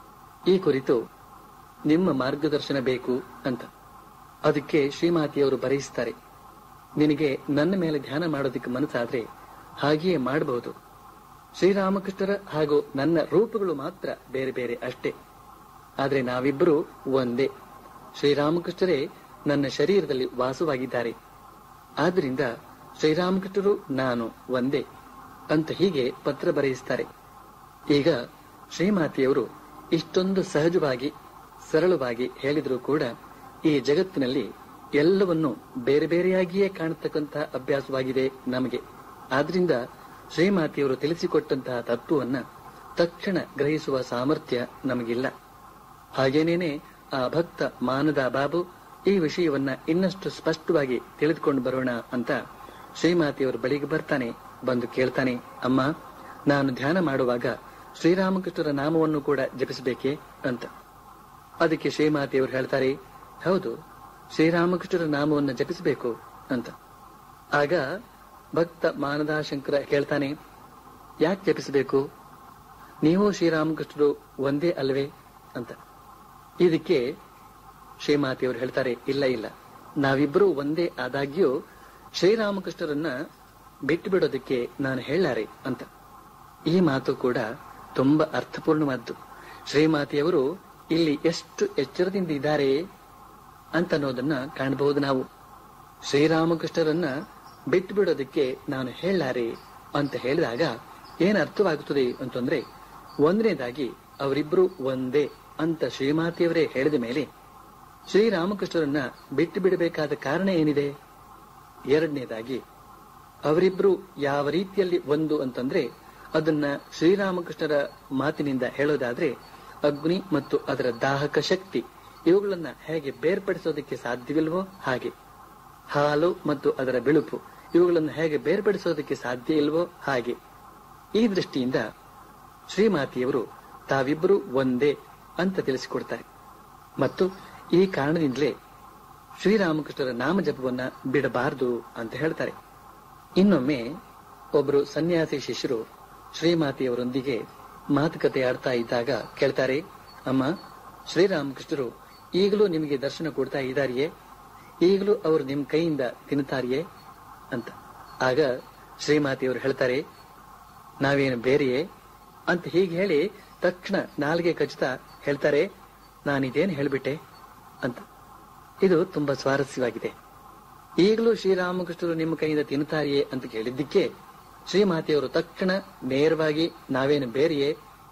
ಈ ಕುರಿತು ನಿಮ್ಮ ಮಾರ್ಗದರ್ಶನ ಬೇಕು ಅಂತ ಅದಕ್ಕೆ ಶ್ರೀಮಾತೆಯವರು ಬರೆಯಿಸ್ತಾರೆ ನಿನಗೆ ನನ್ನ ಮೇಲೆ ಧ್ಯಾನ ಮಾಡೋದಕ್ಕೆ ಮನಸ್ಸಾದ್ರೆ ಹಾಗೆಯೇ ಮಾಡಬಹುದು ಶ್ರೀರಾಮಕೃಷ್ಣರ ಹಾಗೂ ನನ್ನ ರೂಪಗಳು ಮಾತ್ರ ಬೇರೆ ಬೇರೆ ಅಷ್ಟೇ ಆದ್ರೆ ನಾವಿಬ್ಬರು ಒಂದೇ ಶ್ರೀರಾಮಕೃಷ್ಣರೇ ನನ್ನ ಶರೀರದಲ್ಲಿ ವಾಸವಾಗಿದ್ದಾರೆ ಆದ್ರಿಂದ ಶ್ರೀರಾಮಕೃಷ್ಣರು ನಾನು ಒಂದೇ ಅಂತ ಹೀಗೆ ಪತ್ರ ಬರೆಯಿಸ್ತಾರೆ ಈಗ ಶ್ರೀಮಾತೆಯವರು ಇಷ್ಟೊಂದು ಸಹಜವಾಗಿ ಸರಳವಾಗಿ ಹೇಳಿದರೂ ಕೂಡ ಈ ಜಗತ್ತಿನಲ್ಲಿ ಎಲ್ಲವನ್ನು ಬೇರೆ ಬೇರೆಯಾಗಿಯೇ ಕಾಣತಕ್ಕಂತಹ ಅಭ್ಯಾಸವಾಗಿದೆ ನಮಗೆ ಆದ್ರಿಂದ ಶ್ರೀಮಾತೆಯವರು ತಿಳಿಸಿಕೊಟ್ಟಂತಹ ತತ್ವವನ್ನ ತಕ್ಷಣ ಗ್ರಹಿಸುವ ಸಾಮರ್ಥ್ಯ ನಮಗಿಲ್ಲ ಹಾಗೇನೇನೆ ಆ ಭಕ್ತ ಮಾನದ ಬಾಬು ಈ ವಿಷಯವನ್ನ ಇನ್ನಷ್ಟು ಸ್ಪಷ್ಟವಾಗಿ ತಿಳಿದುಕೊಂಡು ಬರೋಣ ಅಂತ ಶ್ರೀಮಾತೆಯವರ ಬಳಿಗೆ ಬರ್ತಾನೆ ಬಂದು ಕೇಳ್ತಾನೆ ಅಮ್ಮ ನಾನು ಧ್ಯಾನ ಮಾಡುವಾಗ ಶ್ರೀರಾಮಕೃಷ್ಣರ ನಾಮವನ್ನು ಕೂಡ ಜಪಿಸಬೇಕೇ ಅಂತ ಅದಕ್ಕೆ ಶ್ರೀಮಾತೆಯವರು ಹೇಳ್ತಾರೆ ಹೌದು ಶ್ರೀರಾಮಕೃಷ್ಣರ ನಾಮವನ್ನು ಜಪಿಸಬೇಕು ಅಂತ ಆಗ ಭಕ್ತ ಮಾನದಾಶಂಕರ ಹೇಳ್ತಾನೆ ಯಾಕೆ ಜಪಿಸಬೇಕು ನೀವು ಶ್ರೀರಾಮಕೃಷ್ಣರು ಒಂದೇ ಅಲ್ವೇ ಅಂತ ಇದಕ್ಕೆ ಶ್ರೀಮಾತೆಯವರು ಹೇಳ್ತಾರೆ ಇಲ್ಲ ಇಲ್ಲ ನಾವಿಬ್ಬರು ಒಂದೇ ಆದಾಗ್ಯೂ ಶ್ರೀರಾಮಕೃಷ್ಣರನ್ನ ಬಿಟ್ಟು ಬಿಡೋದಕ್ಕೆ ನಾನು ಹೇಳಾರೆ ಅಂತ ಈ ಮಾತು ಕೂಡ ತುಂಬಾ ಅರ್ಥಪೂರ್ಣವಾದ್ದು ಶ್ರೀಮಾತೆಯವರು ಇಲ್ಲಿ ಎಷ್ಟು ಎಚ್ಚರದಿಂದ ಇದ್ದಾರೆ ಅಂತ ಅನ್ನೋದನ್ನ ಕಾಣಬಹುದು ನಾವು ಶ್ರೀರಾಮಕೃಷ್ಣರನ್ನ ಬಿಟ್ಟು ಬಿಡೋದಕ್ಕೆ ನಾನು ಹೇಳಾರೆ ಅಂತ ಹೇಳಿದಾಗ ಏನ್ ಅರ್ಥವಾಗುತ್ತದೆ ಅಂತಂದ್ರೆ ಒಂದನೇದಾಗಿ ಅವರಿಬ್ರು ಒಂದೇ ಅಂತ ಶ್ರೀಮಾತೆಯವರೇ ಹೇಳಿದ ಮೇಲೆ ಶ್ರೀರಾಮಕೃಷ್ಣರನ್ನ ಬಿಟ್ಟು ಬಿಡಬೇಕಾದ ಕಾರಣ ಏನಿದೆ ಎರಡನೇದಾಗಿ ಅವರಿಬ್ರು ಯಾವ ರೀತಿಯಲ್ಲಿ ಒಂದು ಅಂತಂದ್ರೆ ಅದನ್ನ ಶ್ರೀರಾಮಕೃಷ್ಣರ ಮಾತಿನಿಂದ ಹೇಳೋದಾದ್ರೆ ಅಗ್ನಿ ಮತ್ತು ಅದರ ದಾಹಕ ಶಕ್ತಿ ಇವುಗಳನ್ನ ಹೇಗೆ ಬೇರ್ಪಡಿಸೋದಕ್ಕೆ ಸಾಧ್ಯವಿಲ್ವೋ ಹಾಗೆ ಹಾಲು ಮತ್ತು ಅದರ ಬಿಳುಪು ಇವುಗಳನ್ನು ಹೇಗೆ ಬೇರ್ಪಡಿಸೋದಕ್ಕೆ ಸಾಧ್ಯ ಇಲ್ವೋ ಹಾಗೆ ಈ ದೃಷ್ಟಿಯಿಂದ ಶ್ರೀಮಾತೆಯವರು ತಾವಿಬ್ಬರು ಒಂದೇ ಅಂತ ತಿಳಿಸಿಕೊಡ್ತಾರೆ ಮತ್ತು ಈ ಕಾರಣದಿಂದಲೇ ಶ್ರೀರಾಮಕೃಷ್ಣರ ನಾಮ ಜಪವನ್ನ ಬಿಡಬಾರದು ಅಂತ ಹೇಳ್ತಾರೆ ಇನ್ನೊಮ್ಮೆ ಒಬ್ಬರು ಸನ್ಯಾಸಿ ಶಿಷ್ಯರು ಶ್ರೀಮಾತೆಯವರೊಂದಿಗೆ ಮಾತುಕತೆ ಆಡ್ತಾ ಇದ್ದಾಗ ಕೇಳ್ತಾರೆ ಅಮ್ಮ ಶ್ರೀರಾಮಕೃಷ್ಣರು ಈಗಲೂ ನಿಮಗೆ ದರ್ಶನ ಕೊಡ್ತಾ ಇದ್ದಾರಿಯೇ ಈಗಲೂ ಅವರು ನಿಮ್ ಕೈಯಿಂದ ತಿನ್ನುತ್ತಾರಿಯೇ ಅಂತ ಆಗ ಶ್ರೀಮಾತೆಯವರು ಹೇಳ್ತಾರೆ ನಾವೇನು ಬೇರೆಯೇ ಅಂತ ಹೀಗೆ ಹೇಳಿ ತಕ್ಷಣ ನಾಲ್ಗೆ ಖಚಿತ ಹೇಳ್ತಾರೆ ನಾನಿದೇನು ಹೇಳ್ಬಿಟ್ಟೆ ಅಂತ ಇದು ತುಂಬಾ ಸ್ವಾರಸ್ಯವಾಗಿದೆ ಈಗಲೂ ಶ್ರೀರಾಮಕೃಷ್ಣರು ನಿಮ್ಮ ಕೈಯಿಂದ ತಿನ್ನುತ್ತಾರಿಯೇ ಅಂತ ಕೇಳಿದ್ದಕ್ಕೆ ಶ್ರೀಮಾತೆಯವರು ತಕ್ಷಣ ನೇರವಾಗಿ ನಾವೇನು ಬೇರೆಯೇ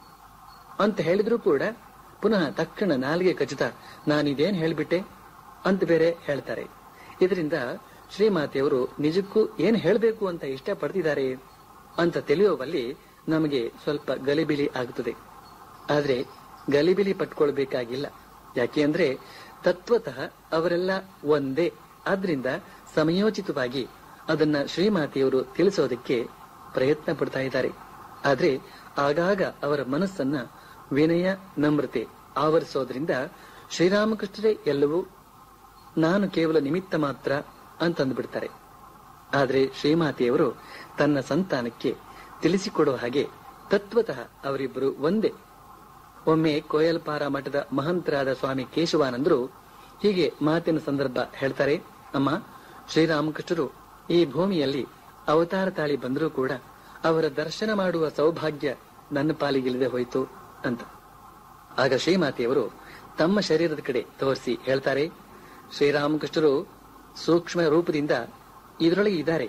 ಅಂತ ಹೇಳಿದ್ರು ಕೂಡ ಪುನಃ ತಕ್ಷಣ ನಾಲಿಗೆ ಖಚಿತ ನಾನಿದೇನ್ ಹೇಳ್ಬಿಟ್ಟೆ ಅಂತ ಬೇರೆ ಹೇಳ್ತಾರೆ ಇದರಿಂದ ಶ್ರೀಮಾತೆಯವರು ನಿಜಕ್ಕೂ ಏನ್ ಹೇಳಬೇಕು ಅಂತ ಇಷ್ಟಪಡ್ತಿದ್ದಾರೆ ಅಂತ ತಿಳಿಯುವಲ್ಲಿ ನಮಗೆ ಸ್ವಲ್ಪ ಗಲಿಬಿಲಿ ಆಗುತ್ತದೆ ಆದ್ರೆ ಗಲಿಬಿಲಿ ಪಟ್ಕೊಳ್ಬೇಕಾಗಿಲ್ಲ ಯಾಕೆ ಅಂದ್ರೆ ತತ್ವತಃ ಅವರೆಲ್ಲ ಒಂದೇ ಆದ್ರಿಂದ ಸಮಯೋಚಿತವಾಗಿ ಅದನ್ನ ಶ್ರೀಮಾತೆಯವರು ತಿಳಿಸೋದಕ್ಕೆ ಪ್ರಯತ್ನ ಪಡ್ತಾ ಇದ್ದಾರೆ ಆದ್ರೆ ಆಗಾಗ ಅವರ ಮನಸ್ಸನ್ನ ವಿನಯ ನಮ್ರತೆ ಆವರಿಸೋದ್ರಿಂದ ಶ್ರೀರಾಮಕೃಷ್ಣರೇ ಎಲ್ಲವೂ ನಾನು ಕೇವಲ ನಿಮಿತ್ತ ಮಾತ್ರ ಅಂತಂದ್ಬಿಡ್ತಾರೆ ಆದ್ರೆ ಶ್ರೀಮಾತೆಯವರು ತನ್ನ ಸಂತಾನಕ್ಕೆ ತಿಳಿಸಿಕೊಡುವ ಹಾಗೆ ತತ್ವತಃ ಅವರಿಬ್ಬರು ಒಂದೇ ಒಮ್ಮೆ ಕೋಯಲ್ಪಾರ ಮಠದ ಮಹಂತರಾದ ಸ್ವಾಮಿ ಕೇಶವಾನಂದರು ಹೀಗೆ ಮಾತಿನ ಸಂದರ್ಭ ಹೇಳ್ತಾರೆ ಅಮ್ಮ ಶ್ರೀರಾಮಕೃಷ್ಣರು ಈ ಭೂಮಿಯಲ್ಲಿ ಅವತಾರ ತಾಳಿ ಬಂದರೂ ಕೂಡ ಅವರ ದರ್ಶನ ಮಾಡುವ ಸೌಭಾಗ್ಯ ನನ್ನ ಪಾಲಿಗಿಲ್ಲದೆ ಹೋಯಿತು ಅಂತ ಆಗ ಶ್ರೀಮಾತೆಯವರು ತಮ್ಮ ಶರೀರದ ಕಡೆ ತೋರಿಸಿ ಹೇಳ್ತಾರೆ ಶ್ರೀರಾಮಕೃಷ್ಣರು ಸೂಕ್ಷ್ಮ ರೂಪದಿಂದ ಇದರೊಳಗೆ ಇದ್ದಾರೆ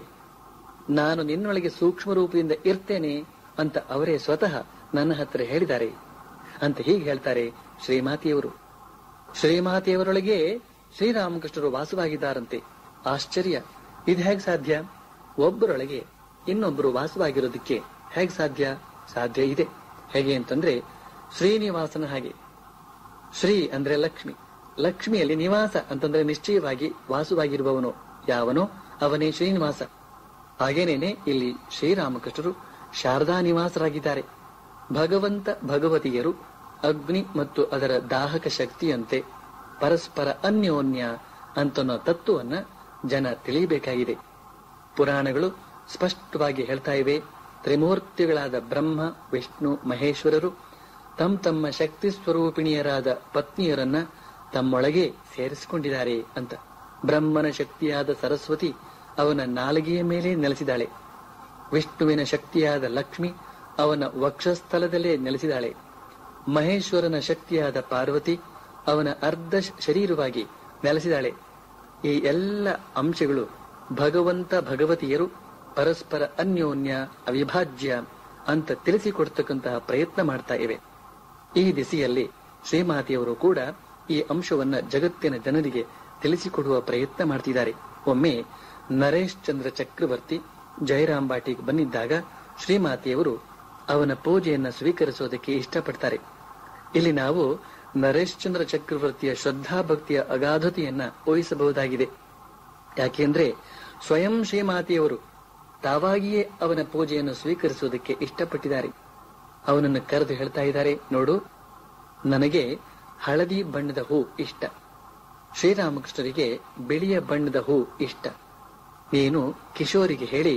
ನಾನು ನಿನ್ನೊಳಗೆ ಸೂಕ್ಷ್ಮ ರೂಪದಿಂದ ಇರ್ತೇನೆ ಅಂತ ಅವರೇ ಸ್ವತಃ ನನ್ನ ಹತ್ರ ಹೇಳಿದ್ದಾರೆ ಅಂತ ಹೀಗೆ ಹೇಳ್ತಾರೆ ಶ್ರೀಮಾತೆಯವರು ಶ್ರೀಮಾತೆಯವರೊಳಗೆ ಶ್ರೀರಾಮಕೃಷ್ಣರು ವಾಸವಾಗಿದ್ದಾರಂತೆ ಆಶ್ಚರ್ಯ ಇದು ಹೇಗೆ ಸಾಧ್ಯ ಒಬ್ಬರೊಳಗೆ ಇನ್ನೊಬ್ಬರು ವಾಸವಾಗಿರೋದಕ್ಕೆ ಹೇಗೆ ಸಾಧ್ಯ ಸಾಧ್ಯ ಇದೆ ಹೇಗೆ ಅಂತಂದ್ರೆ ಶ್ರೀನಿವಾಸನ ಹಾಗೆ ಶ್ರೀ ಅಂದ್ರೆ ಲಕ್ಷ್ಮಿ ಲಕ್ಷ್ಮಿಯಲ್ಲಿ ನಿವಾಸ ಅಂತಂದ್ರೆ ನಿಶ್ಚಯವಾಗಿ ವಾಸವಾಗಿರುವವನು ಯಾವನೋ ಅವನೇ ಶ್ರೀನಿವಾಸ ಹಾಗೇನೇನೆ ಇಲ್ಲಿ ಶ್ರೀರಾಮಕೃಷ್ಣರು ಶಾರದಾ ನಿವಾಸರಾಗಿದ್ದಾರೆ ಭಗವಂತ ಭಗವತಿಯರು ಅಗ್ನಿ ಮತ್ತು ಅದರ ದಾಹಕ ಶಕ್ತಿಯಂತೆ ಪರಸ್ಪರ ಅನ್ಯೋನ್ಯ ಅಂತನ್ನೋ ತತ್ವವನ್ನ ಜನ ತಿಳಿಯಬೇಕಾಗಿದೆ ಪುರಾಣಗಳು ಸ್ಪಷ್ಟವಾಗಿ ಹೇಳ್ತಾ ಇವೆ ತ್ರಿಮೂರ್ತಿಗಳಾದ ಬ್ರಹ್ಮ ವಿಷ್ಣು ಮಹೇಶ್ವರರು ತಮ್ಮ ತಮ್ಮ ಶಕ್ತಿ ಸ್ವರೂಪಿಣಿಯರಾದ ಪತ್ನಿಯರನ್ನ ತಮ್ಮೊಳಗೆ ಸೇರಿಸಿಕೊಂಡಿದ್ದಾರೆ ಅಂತ ಬ್ರಹ್ಮನ ಶಕ್ತಿಯಾದ ಸರಸ್ವತಿ ಅವನ ನಾಲಿಗೆಯ ಮೇಲೆ ನೆಲೆಸಿದಾಳೆ ವಿಷ್ಣುವಿನ ಶಕ್ತಿಯಾದ ಲಕ್ಷ್ಮಿ ಅವನ ವಕ್ಷಸ್ಥಲದಲ್ಲೇ ನೆಲೆಸಿದಾಳೆ ಮಹೇಶ್ವರನ ಶಕ್ತಿಯಾದ ಪಾರ್ವತಿ ಅವನ ಅರ್ಧ ಶರೀರವಾಗಿ ನೆಲೆಸಿದಾಳೆ ಈ ಎಲ್ಲ ಅಂಶಗಳು ಭಗವಂತ ಭಗವತಿಯರು ಪರಸ್ಪರ ಅನ್ಯೋನ್ಯ ಅವಿಭಾಜ್ಯ ಅಂತ ತಿಳಿಸಿಕೊಡ್ತಕ್ಕಂತಹ ಪ್ರಯತ್ನ ಮಾಡ್ತಾ ಇವೆ ಈ ದಿಸೆಯಲ್ಲಿ ಶ್ರೀಮಾತೆಯವರು ಕೂಡ ಈ ಅಂಶವನ್ನ ಜಗತ್ತಿನ ಜನರಿಗೆ ತಿಳಿಸಿಕೊಡುವ ಪ್ರಯತ್ನ ಮಾಡ್ತಿದ್ದಾರೆ ಒಮ್ಮೆ ನರೇಶ್ ಚಂದ್ರ ಚಕ್ರವರ್ತಿ ಜಯರಾಮ್ ಬಾಟಿಗೆ ಬಂದಿದ್ದಾಗ ಶ್ರೀಮಾತೆಯವರು ಅವನ ಪೂಜೆಯನ್ನ ಸ್ವೀಕರಿಸೋದಕ್ಕೆ ಇಷ್ಟಪಡ್ತಾರೆ ಇಲ್ಲಿ ನಾವು ನರೇಶ್ ಚಂದ್ರ ಚಕ್ರವರ್ತಿಯ ಶ್ರದ್ಧಾಭಕ್ತಿಯ ಅಗಾಧತೆಯನ್ನ ಊಹಿಸಬಹುದಾಗಿದೆ ಯಾಕೆಂದ್ರೆ ಸ್ವಯಂ ಶ್ರೀಮಾತೆಯವರು ತಾವಾಗಿಯೇ ಅವನ ಪೂಜೆಯನ್ನು ಸ್ವೀಕರಿಸುವುದಕ್ಕೆ ಇಷ್ಟಪಟ್ಟಿದ್ದಾರೆ ಅವನನ್ನು ಕರೆದು ಹೇಳ್ತಾ ಇದ್ದಾರೆ ನೋಡು ನನಗೆ ಹಳದಿ ಬಣ್ಣದ ಹೂ ಇಷ್ಟ ಶ್ರೀರಾಮಕೃಷ್ಣರಿಗೆ ಬಿಳಿಯ ಬಣ್ಣದ ಹೂ ಇಷ್ಟ ನೀನು ಕಿಶೋರಿಗೆ ಹೇಳಿ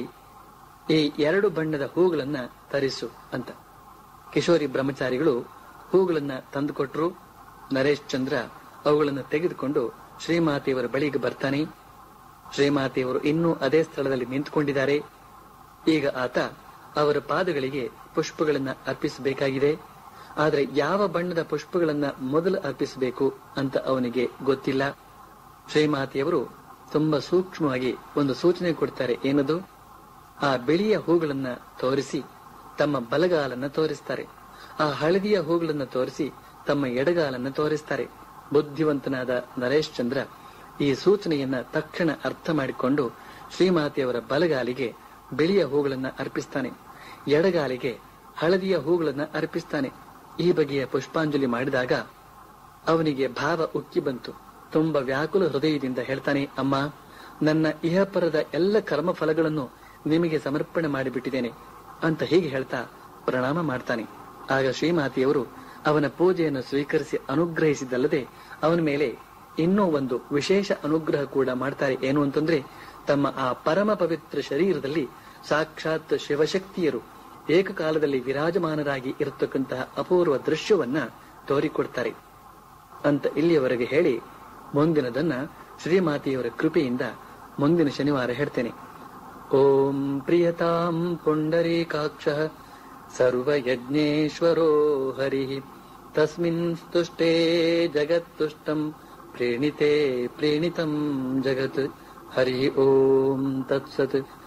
ಈ ಎರಡು ಬಣ್ಣದ ಹೂಗಳನ್ನ ತರಿಸು ಅಂತ ಕಿಶೋರಿ ಬ್ರಹ್ಮಚಾರಿಗಳು ಹೂಗಳನ್ನ ತಂದುಕೊಟ್ರು ನರೇಶ್ ಚಂದ್ರ ಅವುಗಳನ್ನು ತೆಗೆದುಕೊಂಡು ಶ್ರೀಮಾತೆಯವರ ಬಳಿಗೆ ಬರ್ತಾನೆ ಶ್ರೀಮಾತೆಯವರು ಇನ್ನೂ ಅದೇ ಸ್ಥಳದಲ್ಲಿ ನಿಂತುಕೊಂಡಿದ್ದಾರೆ ಈಗ ಆತ ಅವರ ಪಾದಗಳಿಗೆ ಪುಷ್ಪಗಳನ್ನ ಅರ್ಪಿಸಬೇಕಾಗಿದೆ ಆದರೆ ಯಾವ ಬಣ್ಣದ ಪುಷ್ಪಗಳನ್ನ ಮೊದಲು ಅರ್ಪಿಸಬೇಕು ಅಂತ ಅವನಿಗೆ ಗೊತ್ತಿಲ್ಲ ಶ್ರೀಮಾತೆಯವರು ತುಂಬಾ ಸೂಕ್ಷ್ಮವಾಗಿ ಒಂದು ಸೂಚನೆ ಕೊಡ್ತಾರೆ ಏನದು ಆ ಬಿಳಿಯ ಹೂಗಳನ್ನ ತೋರಿಸಿ ತಮ್ಮ ಬಲಗಾಲನ್ನ ತೋರಿಸ್ತಾರೆ ಆ ಹಳದಿಯ ಹೂಗಳನ್ನ ತೋರಿಸಿ ತಮ್ಮ ಎಡಗಾಲನ್ನ ತೋರಿಸ್ತಾರೆ ಬುದ್ಧಿವಂತನಾದ ನರೇಶ್ ಚಂದ್ರ ಈ ಸೂಚನೆಯನ್ನ ತಕ್ಷಣ ಅರ್ಥ ಮಾಡಿಕೊಂಡು ಶ್ರೀಮಾತೆಯವರ ಬಲಗಾಲಿಗೆ ಬಿಳಿಯ ಹೂಗಳನ್ನ ಅರ್ಪಿಸ್ತಾನೆ ಎಡಗಾಲಿಗೆ ಹಳದಿಯ ಹೂಗಳನ್ನ ಅರ್ಪಿಸ್ತಾನೆ ಈ ಬಗೆಯ ಪುಷ್ಪಾಂಜಲಿ ಮಾಡಿದಾಗ ಅವನಿಗೆ ಭಾವ ಉಕ್ಕಿ ಬಂತು ತುಂಬಾ ವ್ಯಾಕುಲ ಹೃದಯದಿಂದ ಹೇಳ್ತಾನೆ ಅಮ್ಮ ನನ್ನ ಇಹಪರದ ಎಲ್ಲ ಕರ್ಮ ಫಲಗಳನ್ನು ನಿಮಗೆ ಸಮರ್ಪಣೆ ಮಾಡಿಬಿಟ್ಟಿದ್ದೇನೆ ಅಂತ ಹೀಗೆ ಹೇಳ್ತಾ ಪ್ರಣಾಮ ಮಾಡ್ತಾನೆ ಆಗ ಶ್ರೀಮಾತೆಯವರು ಅವನ ಪೂಜೆಯನ್ನು ಸ್ವೀಕರಿಸಿ ಅನುಗ್ರಹಿಸಿದ್ದಲ್ಲದೆ ಅವನ ಮೇಲೆ ಇನ್ನೂ ಒಂದು ವಿಶೇಷ ಅನುಗ್ರಹ ಕೂಡ ಮಾಡ್ತಾರೆ ಏನು ಅಂತಂದ್ರೆ ತಮ್ಮ ಆ ಪರಮ ಪವಿತ್ರ ಶರೀರದಲ್ಲಿ ಸಾಕ್ಷಾತ್ ಶಿವಶಕ್ತಿಯರು ಏಕಕಾಲದಲ್ಲಿ ವಿರಾಜಮಾನರಾಗಿ ಇರತಕ್ಕಂತಹ ಅಪೂರ್ವ ದೃಶ್ಯವನ್ನ ತೋರಿಕೊಡ್ತಾರೆ ಅಂತ ಇಲ್ಲಿಯವರೆಗೆ ಹೇಳಿ ಮುಂದಿನದನ್ನ ಶ್ರೀಮಾತೆಯವರ ಕೃಪೆಯಿಂದ ಮುಂದಿನ ಶನಿವಾರ ಹೇಳ್ತೇನೆ ಓಂ ಪ್ರಿಯತಾಂ ಪುಂಡರೀಕಾಕ್ಷ ಸರ್ವಯಜ್ಞೇಶ್ವರೋ ಹರಿ ತಸ್ಮಿನ್ ಸ್ತುಷ್ಟೇ ಜಗತ್ತುಷ್ಟಂ ಪ್ರೇಣಿತೆ ಪ್ರೇಣಿತಂ ಜಗತ್ ಹರಿ ಓಂ ತತ್ಸತ್